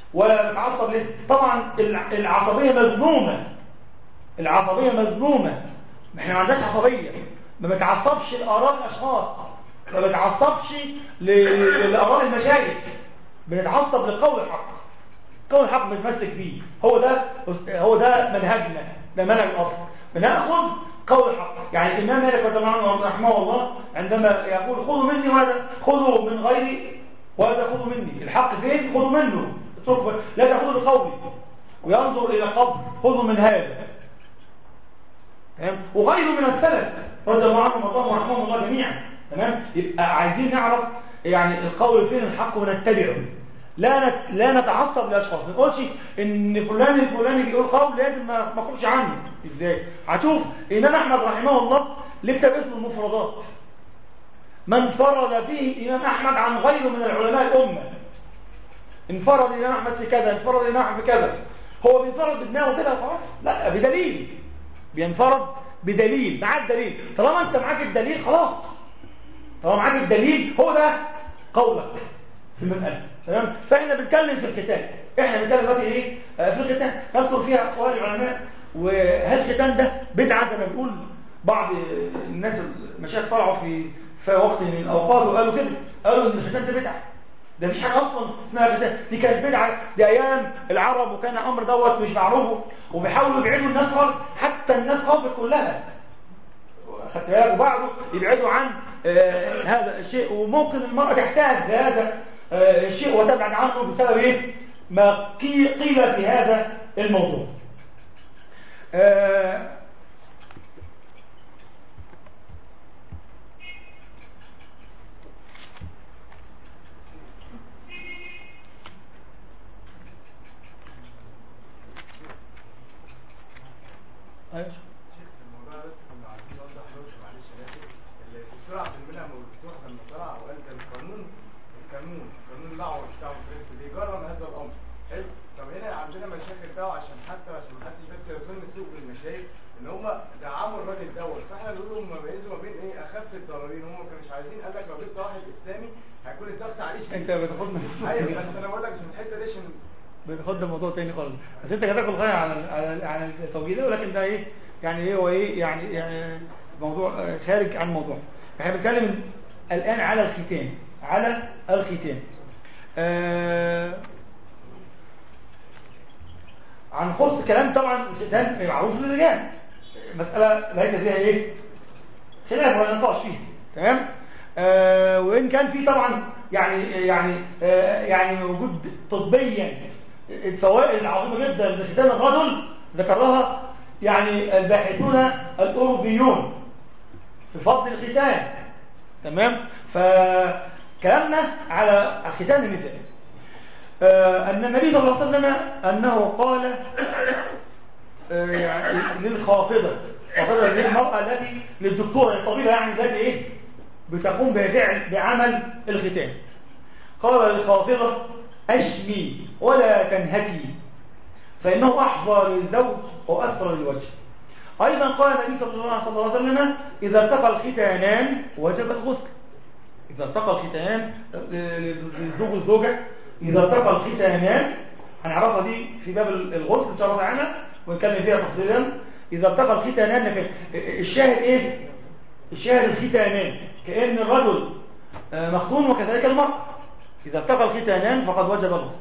ولا بتعصب ليه طبعا الع- العصبيه مذمومه العصبيه مذمومه احنا ما عندناش عصبيه ما بتعصبش لاراء الاشخاص ما بتعصبش ل- لاراء المشايخ بنتعصب لقول الحق قول الحق بنتمسك بيه هو ده هو ده منهجنا ده منهج الاصل بناخذ قول الحق يعني الامام مالك رضي الله عنه رحمه الله عندما يقول خذوا مني وهذا خذوا من غيري وهذا خذوا مني الحق فين خذوا منه اتركوا لا تاخذوا بقولي وينظر الى قبر خذوا من هذا تمام وغيره من السلف رضي الله عنهم وارضاهم ورحمهم الله جميعا تمام يبقى عايزين نعرف يعني القول فين الحق ونتبعه لا نت... لا نتعصب لاشخاص ما نقولش ان فلان الفلاني بيقول قول لازم ما ما اقولش عنه ازاي هتشوف امام احمد رحمه الله ليه كتاب اسمه المفردات من فرض به الامام احمد عن غيره من العلماء الامه انفرد الامام احمد في كذا انفرد الامام احمد في كذا هو بينفرد بدماغه كده خلاص لا بدليل بينفرد بدليل معاك دليل طالما انت معاك الدليل خلاص طالما معاك الدليل هو ده قولك في المسألة تمام فاحنا بنتكلم في الختان احنا بنتكلم دلوقتي ايه آه، في الختان نذكر فيها اقوال العلماء وهل الختان ده بدعه زي ما بيقول بعض الناس المشايخ طلعوا في في وقت من الاوقات وقالوا كده قالوا ان الختان ده بدعه ده مفيش حاجه اصلا اسمها ختان دي كانت بدعه دي ايام العرب وكان امر دوت مش معروف وبيحاولوا يبعدوا الناس خالص حتى الناس خافت كلها خدت بالك وبعضه يبعدوا عن آه، هذا الشيء وممكن المرأة تحتاج لهذا آه، الشيء وتبعد عنه بسبب ايه ما قي- قيل في هذا الموضوع آه، أيوة. الموضوع بس كنا عايزين نوضح نقطة معلش انا اسف الدكتور عبد المنعم مفتوح لما طلع وقال ده القانون القانون قانون الاعور بتاع الفرنسي بيجرم هذا الامر حلو طب هنا عندنا مشاكل بقى عشان حتى عشان ما حدش بس يظن سوء بالمشايخ ان هم دعموا الراجل دوت فاحنا نقول لهم ميزوا ما بين ايه اخف الضررين هم ما كانوش عايزين قال لك لو جبت واحد اسلامي هيكون الضغط عليه شديد. انت بتاخدنا ايوه بس انا بقول لك عشان الحته دي عشان بناخد موضوع تاني خالص بس انت كتبت الغايه على على على التوجيه ده ولكن ده ايه يعني ايه هو ايه يعني يعني موضوع آه، خارج عن الموضوع احنا بنتكلم الان على الختان على الختان آه عن خص كلام طبعا الختان معروف للرجال مساله ليس فيها ايه خلاف ولا نقاش فيه تمام آه وان كان في طبعا يعني يعني آه يعني موجود طبيا الفوائد العظيمه جدا لختان الرجل ذكرها يعني الباحثون الاوروبيون في فضل الختان تمام فكلامنا على ختان النساء آه ان النبي صلى الله عليه وسلم انه قال آه، يعني للخافضة خافضة للمرأة التي للدكتورة الطبيبة يعني التي ايه بتقوم بفعل بعمل الختان قال للخافضة أشمي ولا تنهكي فإنه أحظى للزوج وأسر للوجه أيضا قال النبي صلى الله صلى الله عليه وسلم إذا التقى الختانان وجب الغسل إذا التقى الختانان للزوج والزوجة إذا التقى الختانان هنعرفها دي في باب الغسل إن شاء الله تعالى ونتكلم فيها تفصيلا إذا التقى الختانان في الشاهد إيه؟ الشاهد الختانان كأن الرجل آه، مختون وكذلك المرأة إذا التقى الختانان فقد وجب الغسل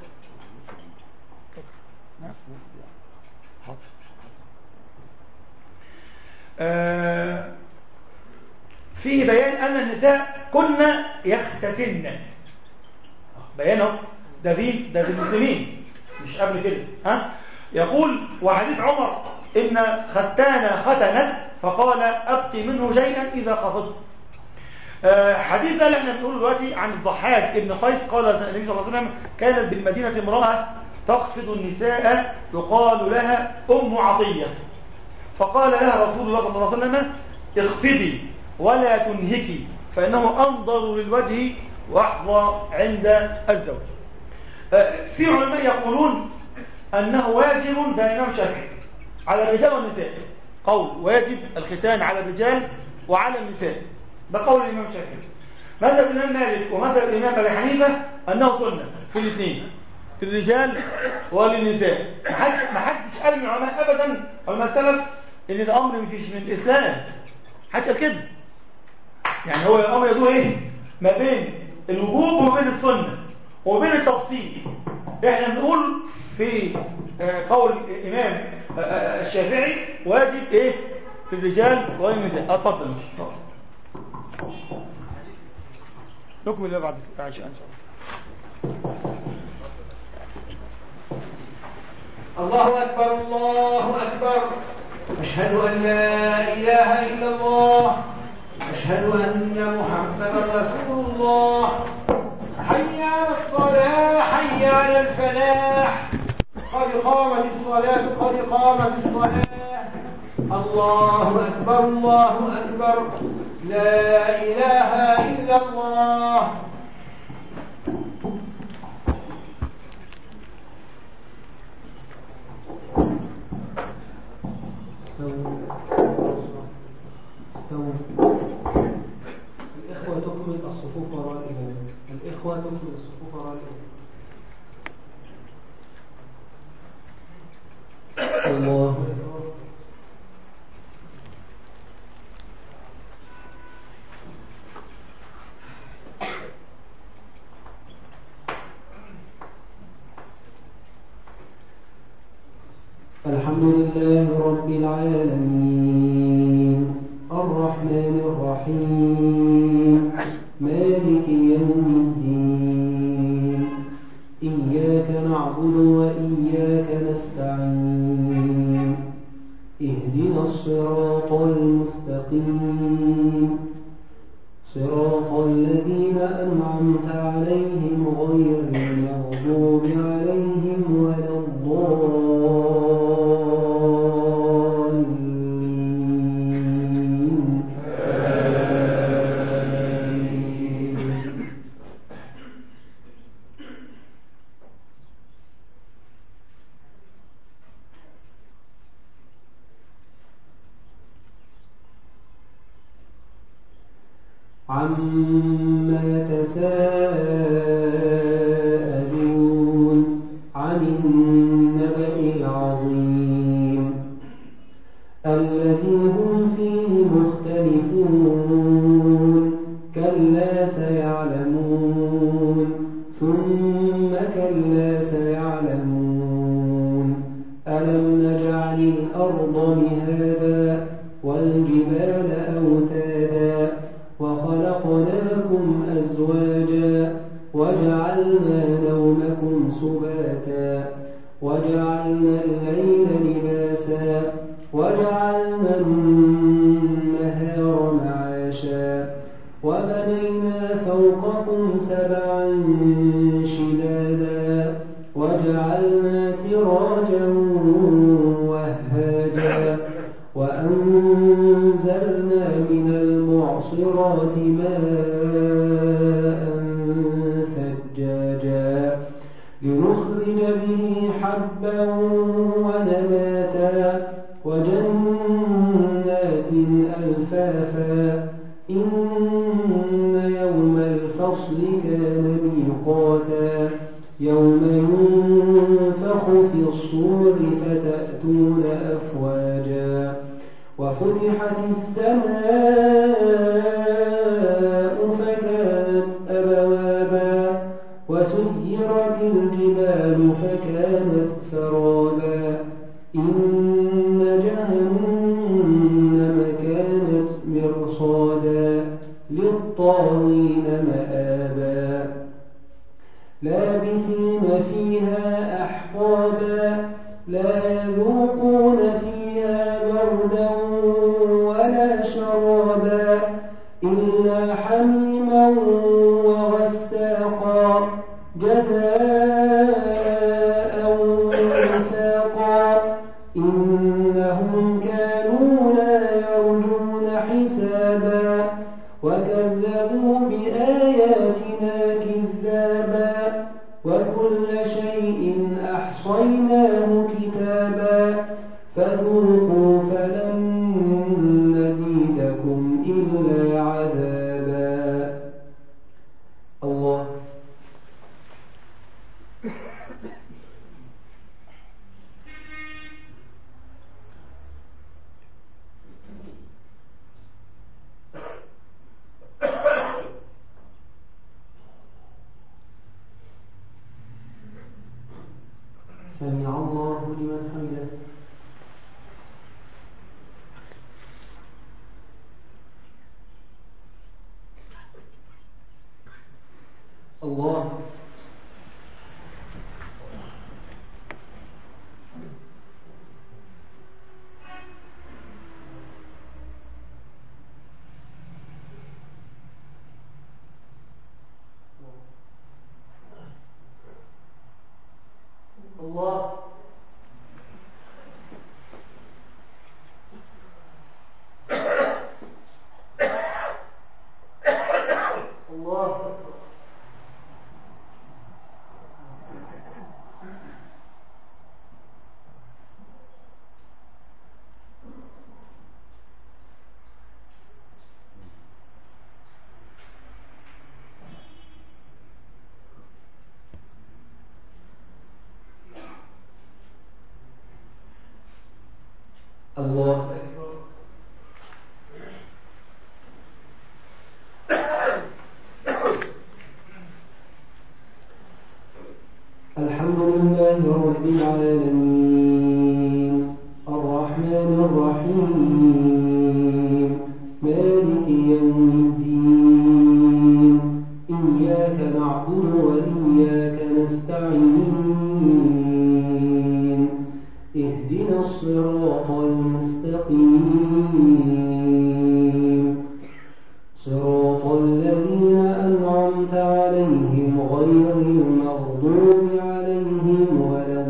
آه، فيه بيان أن النساء كن يختتن بيانه ده في ده في المسلمين مش قبل كده ها يقول وحديث عمر إن ختان ختنت فقال أبقي منه شيئا إذا خفضت آه، حديث ده اللي احنا بنقوله دلوقتي عن الضحاك ابن قيس قال النبي صلى الله عليه وسلم كانت بالمدينة امرأة تخفض النساء يقال لها أم عطية فقال لها رسول الله صلى الله عليه وسلم اخفضي ولا تنهكي فإنه أنظر للوجه وأحظى عند الزوج آه، في علماء يقولون أنه واجب ده إمام شافعي على الرجال والنساء قول واجب الختان على الرجال وعلى النساء ده قول الإمام الشافعي مذهب الإمام مالك ومذهب الإمام أبي حنيفة أنه سنة في الاثنين في الرجال وللنساء ما حد- ما حدش قال من العلماء ابدا علماء السلف ان ده امر مش من الاسلام حدش قال كده يعني هو الامر يدور ايه ما بين الوجوب وما بين السنه وما بين التفصيل احنا بنقول في آه، قول الامام آه، آه، الشافعي واجب ايه في الرجال والنساء اتفضل اتفضل. نكمل بقى بعد العشاء ان شاء الله الله أكبر الله أكبر أشهد أن لا إله إلا الله أشهد أن محمدا رسول الله حي على الصلاة حي على الفلاح قد قامت الصلاة قد قامت الصلاة الله أكبر الله أكبر لا إله إلا الله استووا استووا الإخوة تكمل الصفوف وراء الإمام الإخوة تكمل الصفوف وراء الإمام الله أكبر الحمد لله رب العالمين الرحمن الرحيم مالك يوم الدين إياك نعبد وإياك نستعين اهدنا الصراط المستقيم صراط الذين أنعمت عليهم غير المغضوب عليهم ولا الضالين عم يتساءلون عن النبأ العظيم الذي هم فيه مختلفون كلا سيعلمون ثم كلا سيعلمون ألم نجعل الأرض مهادا والجبال أوتادا وخلقناكم أزواجا وجعلنا نومكم سباتا وجعلنا الليل لباسا وجعلنا النهار معاشا وبنينا فوقكم سبعا شدادا وجعلنا سراجا وهاجا وأنزلنا من المعصرات ماء ثجاجا لنخرج به حبا ونباتا وجنات ألفافا إن يوم الفصل كان ميقاتا يوم ينفخ في الصور فتأتون أفواجا وفتحت السماء فكانت أبوابا وسيرت الجبال فكانت سرابا إن جهنم كانت مرصادا للطاغين مآبا لابثين فيها أحقابا لا يذوقون فيها بردا ولا شرابا إلا حميما وغساقا جزاء وفاقا إنهم كانوا لا يرجون حسابا وكذبوا بآياتنا كذابا وكل شيء أحصيناه كتابا فذوقوا فلن نزيدكم إلا عذابا الله سمع الله لمن حمده الله الله الله أكبر الله أكبر الحمد لله رب العالمين الرحمن الرحيم مالك يوم الدين إياك نعبد وإياك نستعين اهدنا الصراط المستقيم صراط الذين أنعمت عليهم غير المغضوب عليهم ولا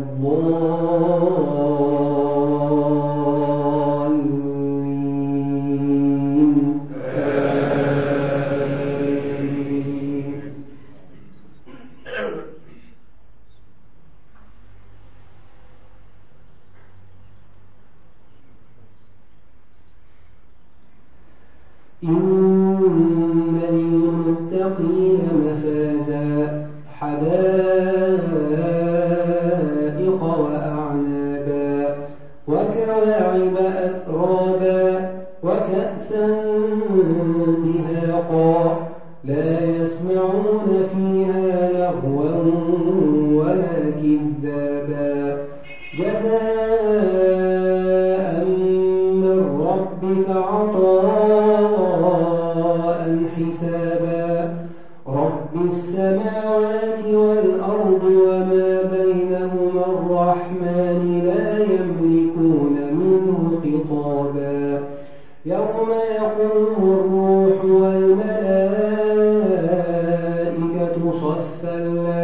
الضالين آمين إن للمتقين مفازا حدائق وأعنابا وكواعب أترابا وكأسا دهاقا لا يسمعون فيها لغوا ولا كذابا جزاء من ربك عطاء حسابا رب السماوات والأرض وما بينهما الرحمن لا يملكون منه خطابا يوم يقوم الروح والملائكة صفا لا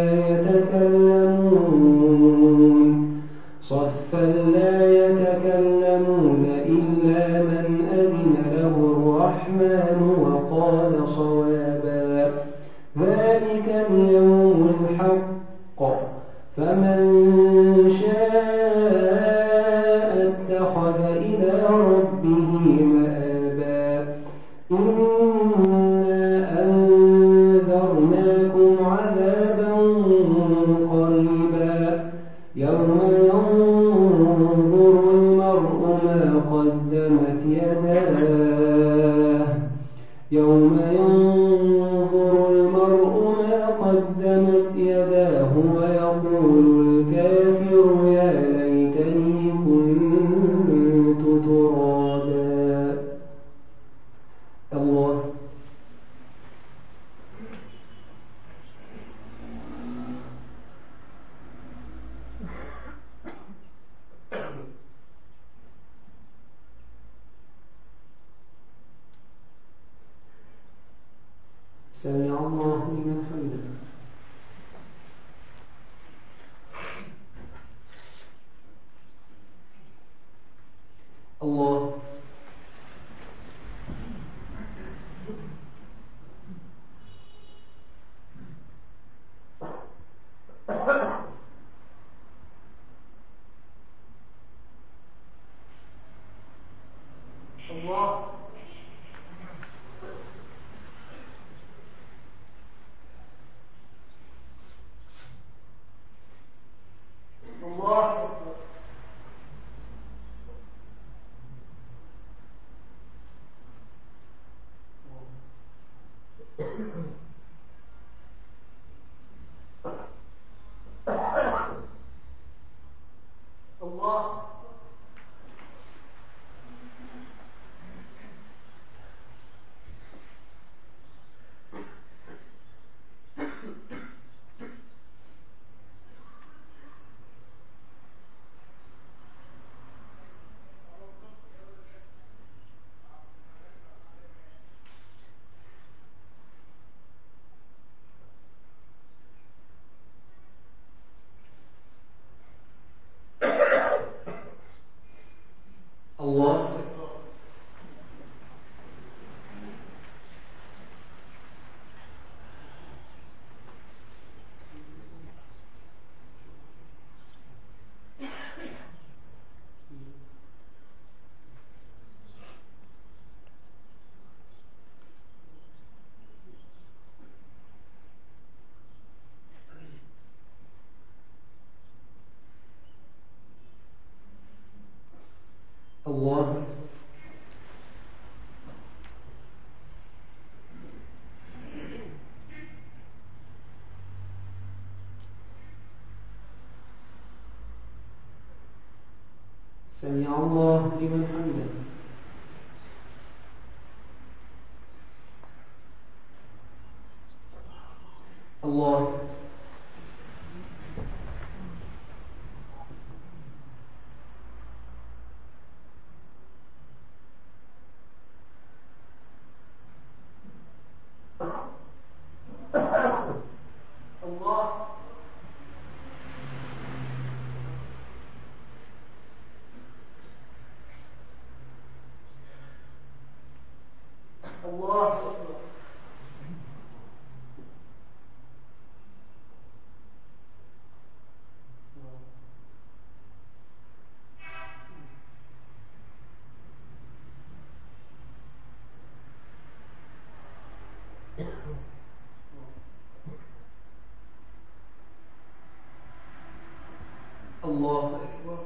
يتكلمون صفا لا يتكلمون إلا من أذن له الرحمن وقال صوابا ذلك اليوم الحق فمن شاء اتخذ إلى ربه مآبا إنا أنذرناكم عذابا قريبا يوم ينظر المرء ما قدمت يداه يوم ينظر المرء ما قدمت يداه ويقول الكافر يا ليتني كنت ترابا الله سمع الله لمن حمده الله الله سمع الله لمن حمده الله الله الله أكبر الله أكبر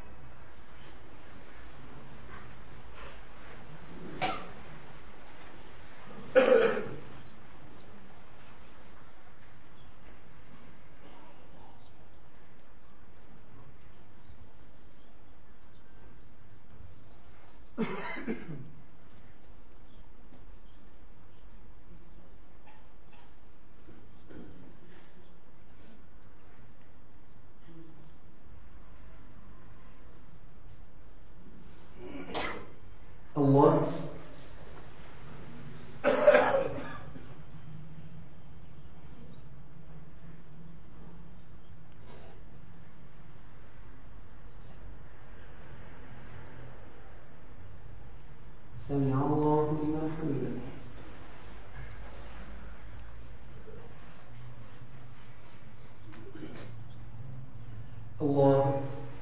الله سمع الله لمن حمده الله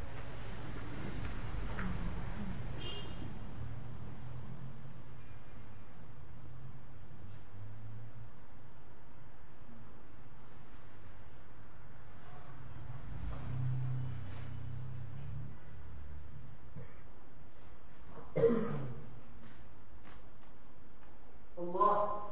الله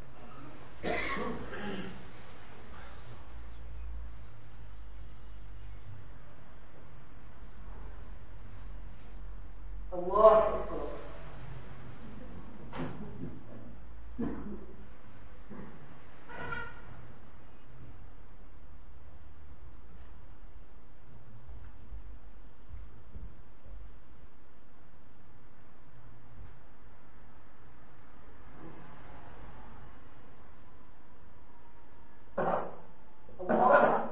الله أكبر الله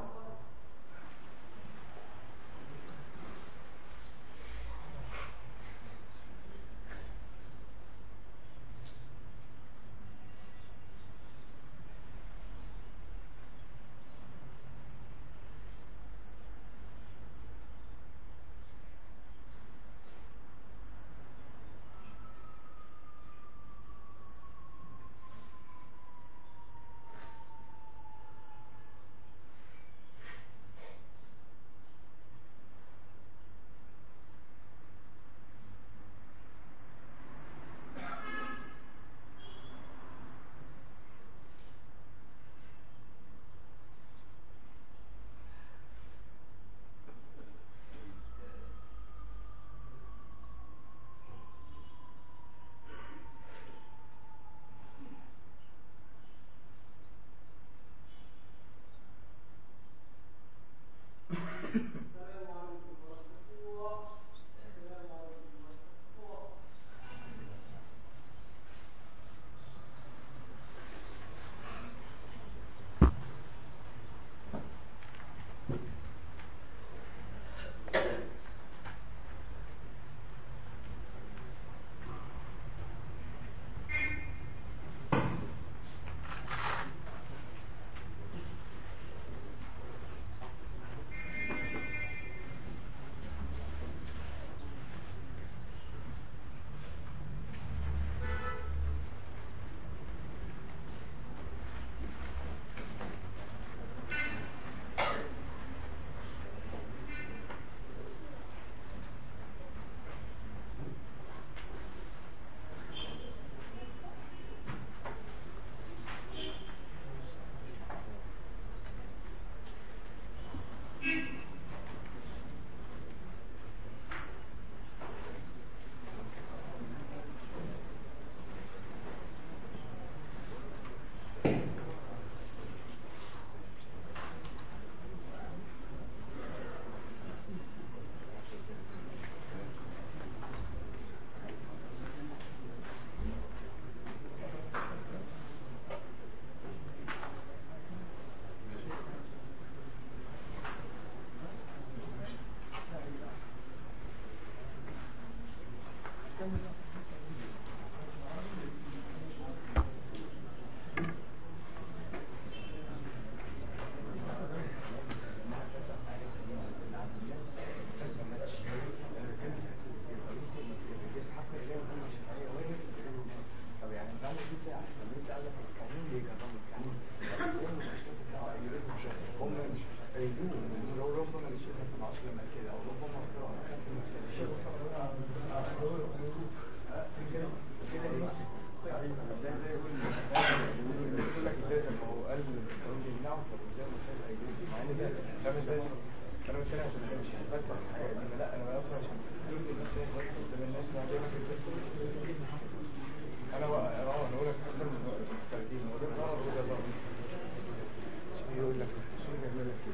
يقول لك يعمل لك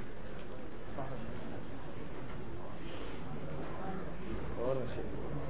ولا شيء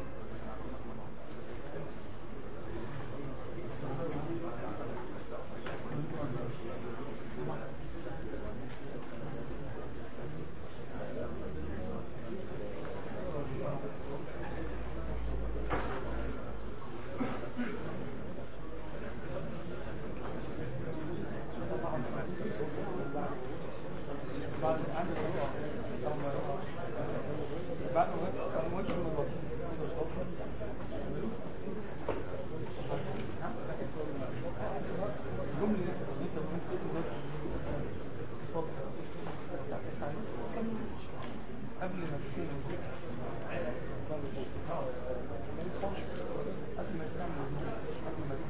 قبل ما تكون قبل ما يستعمل قبل ما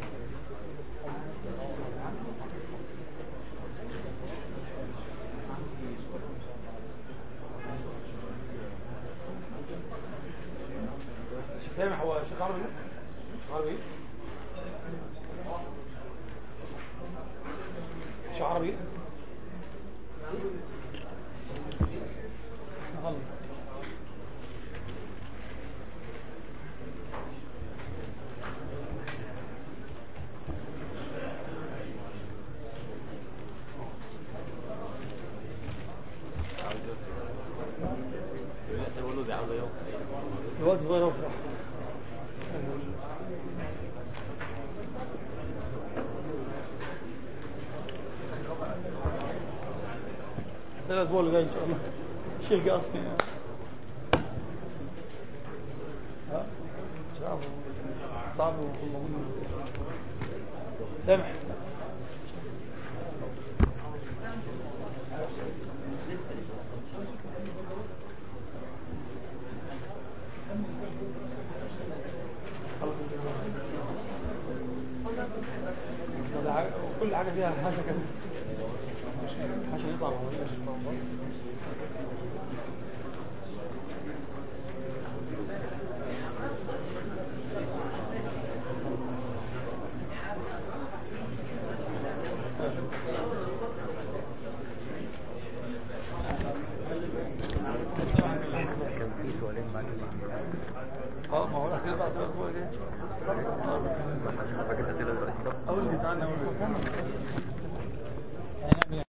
سامح هو شيخ عربي شيخ عربي شيخ عربي غلط الوقت صغير أهو بصراحة ده الأسبوع اللي جاي إن شاء الله الشيخ جه أصلي ها صعب صعب ويكون موجود سامح ده حاجة- كل حاجة فيها حاجة كده عشان يطلع موضوع كان في سؤالين بعد اه ما هو الاخير بقى الاسبوع الجاي ان شاء الله بس عشان فاكر الاسئله دلوقتي اول بتاعنا اول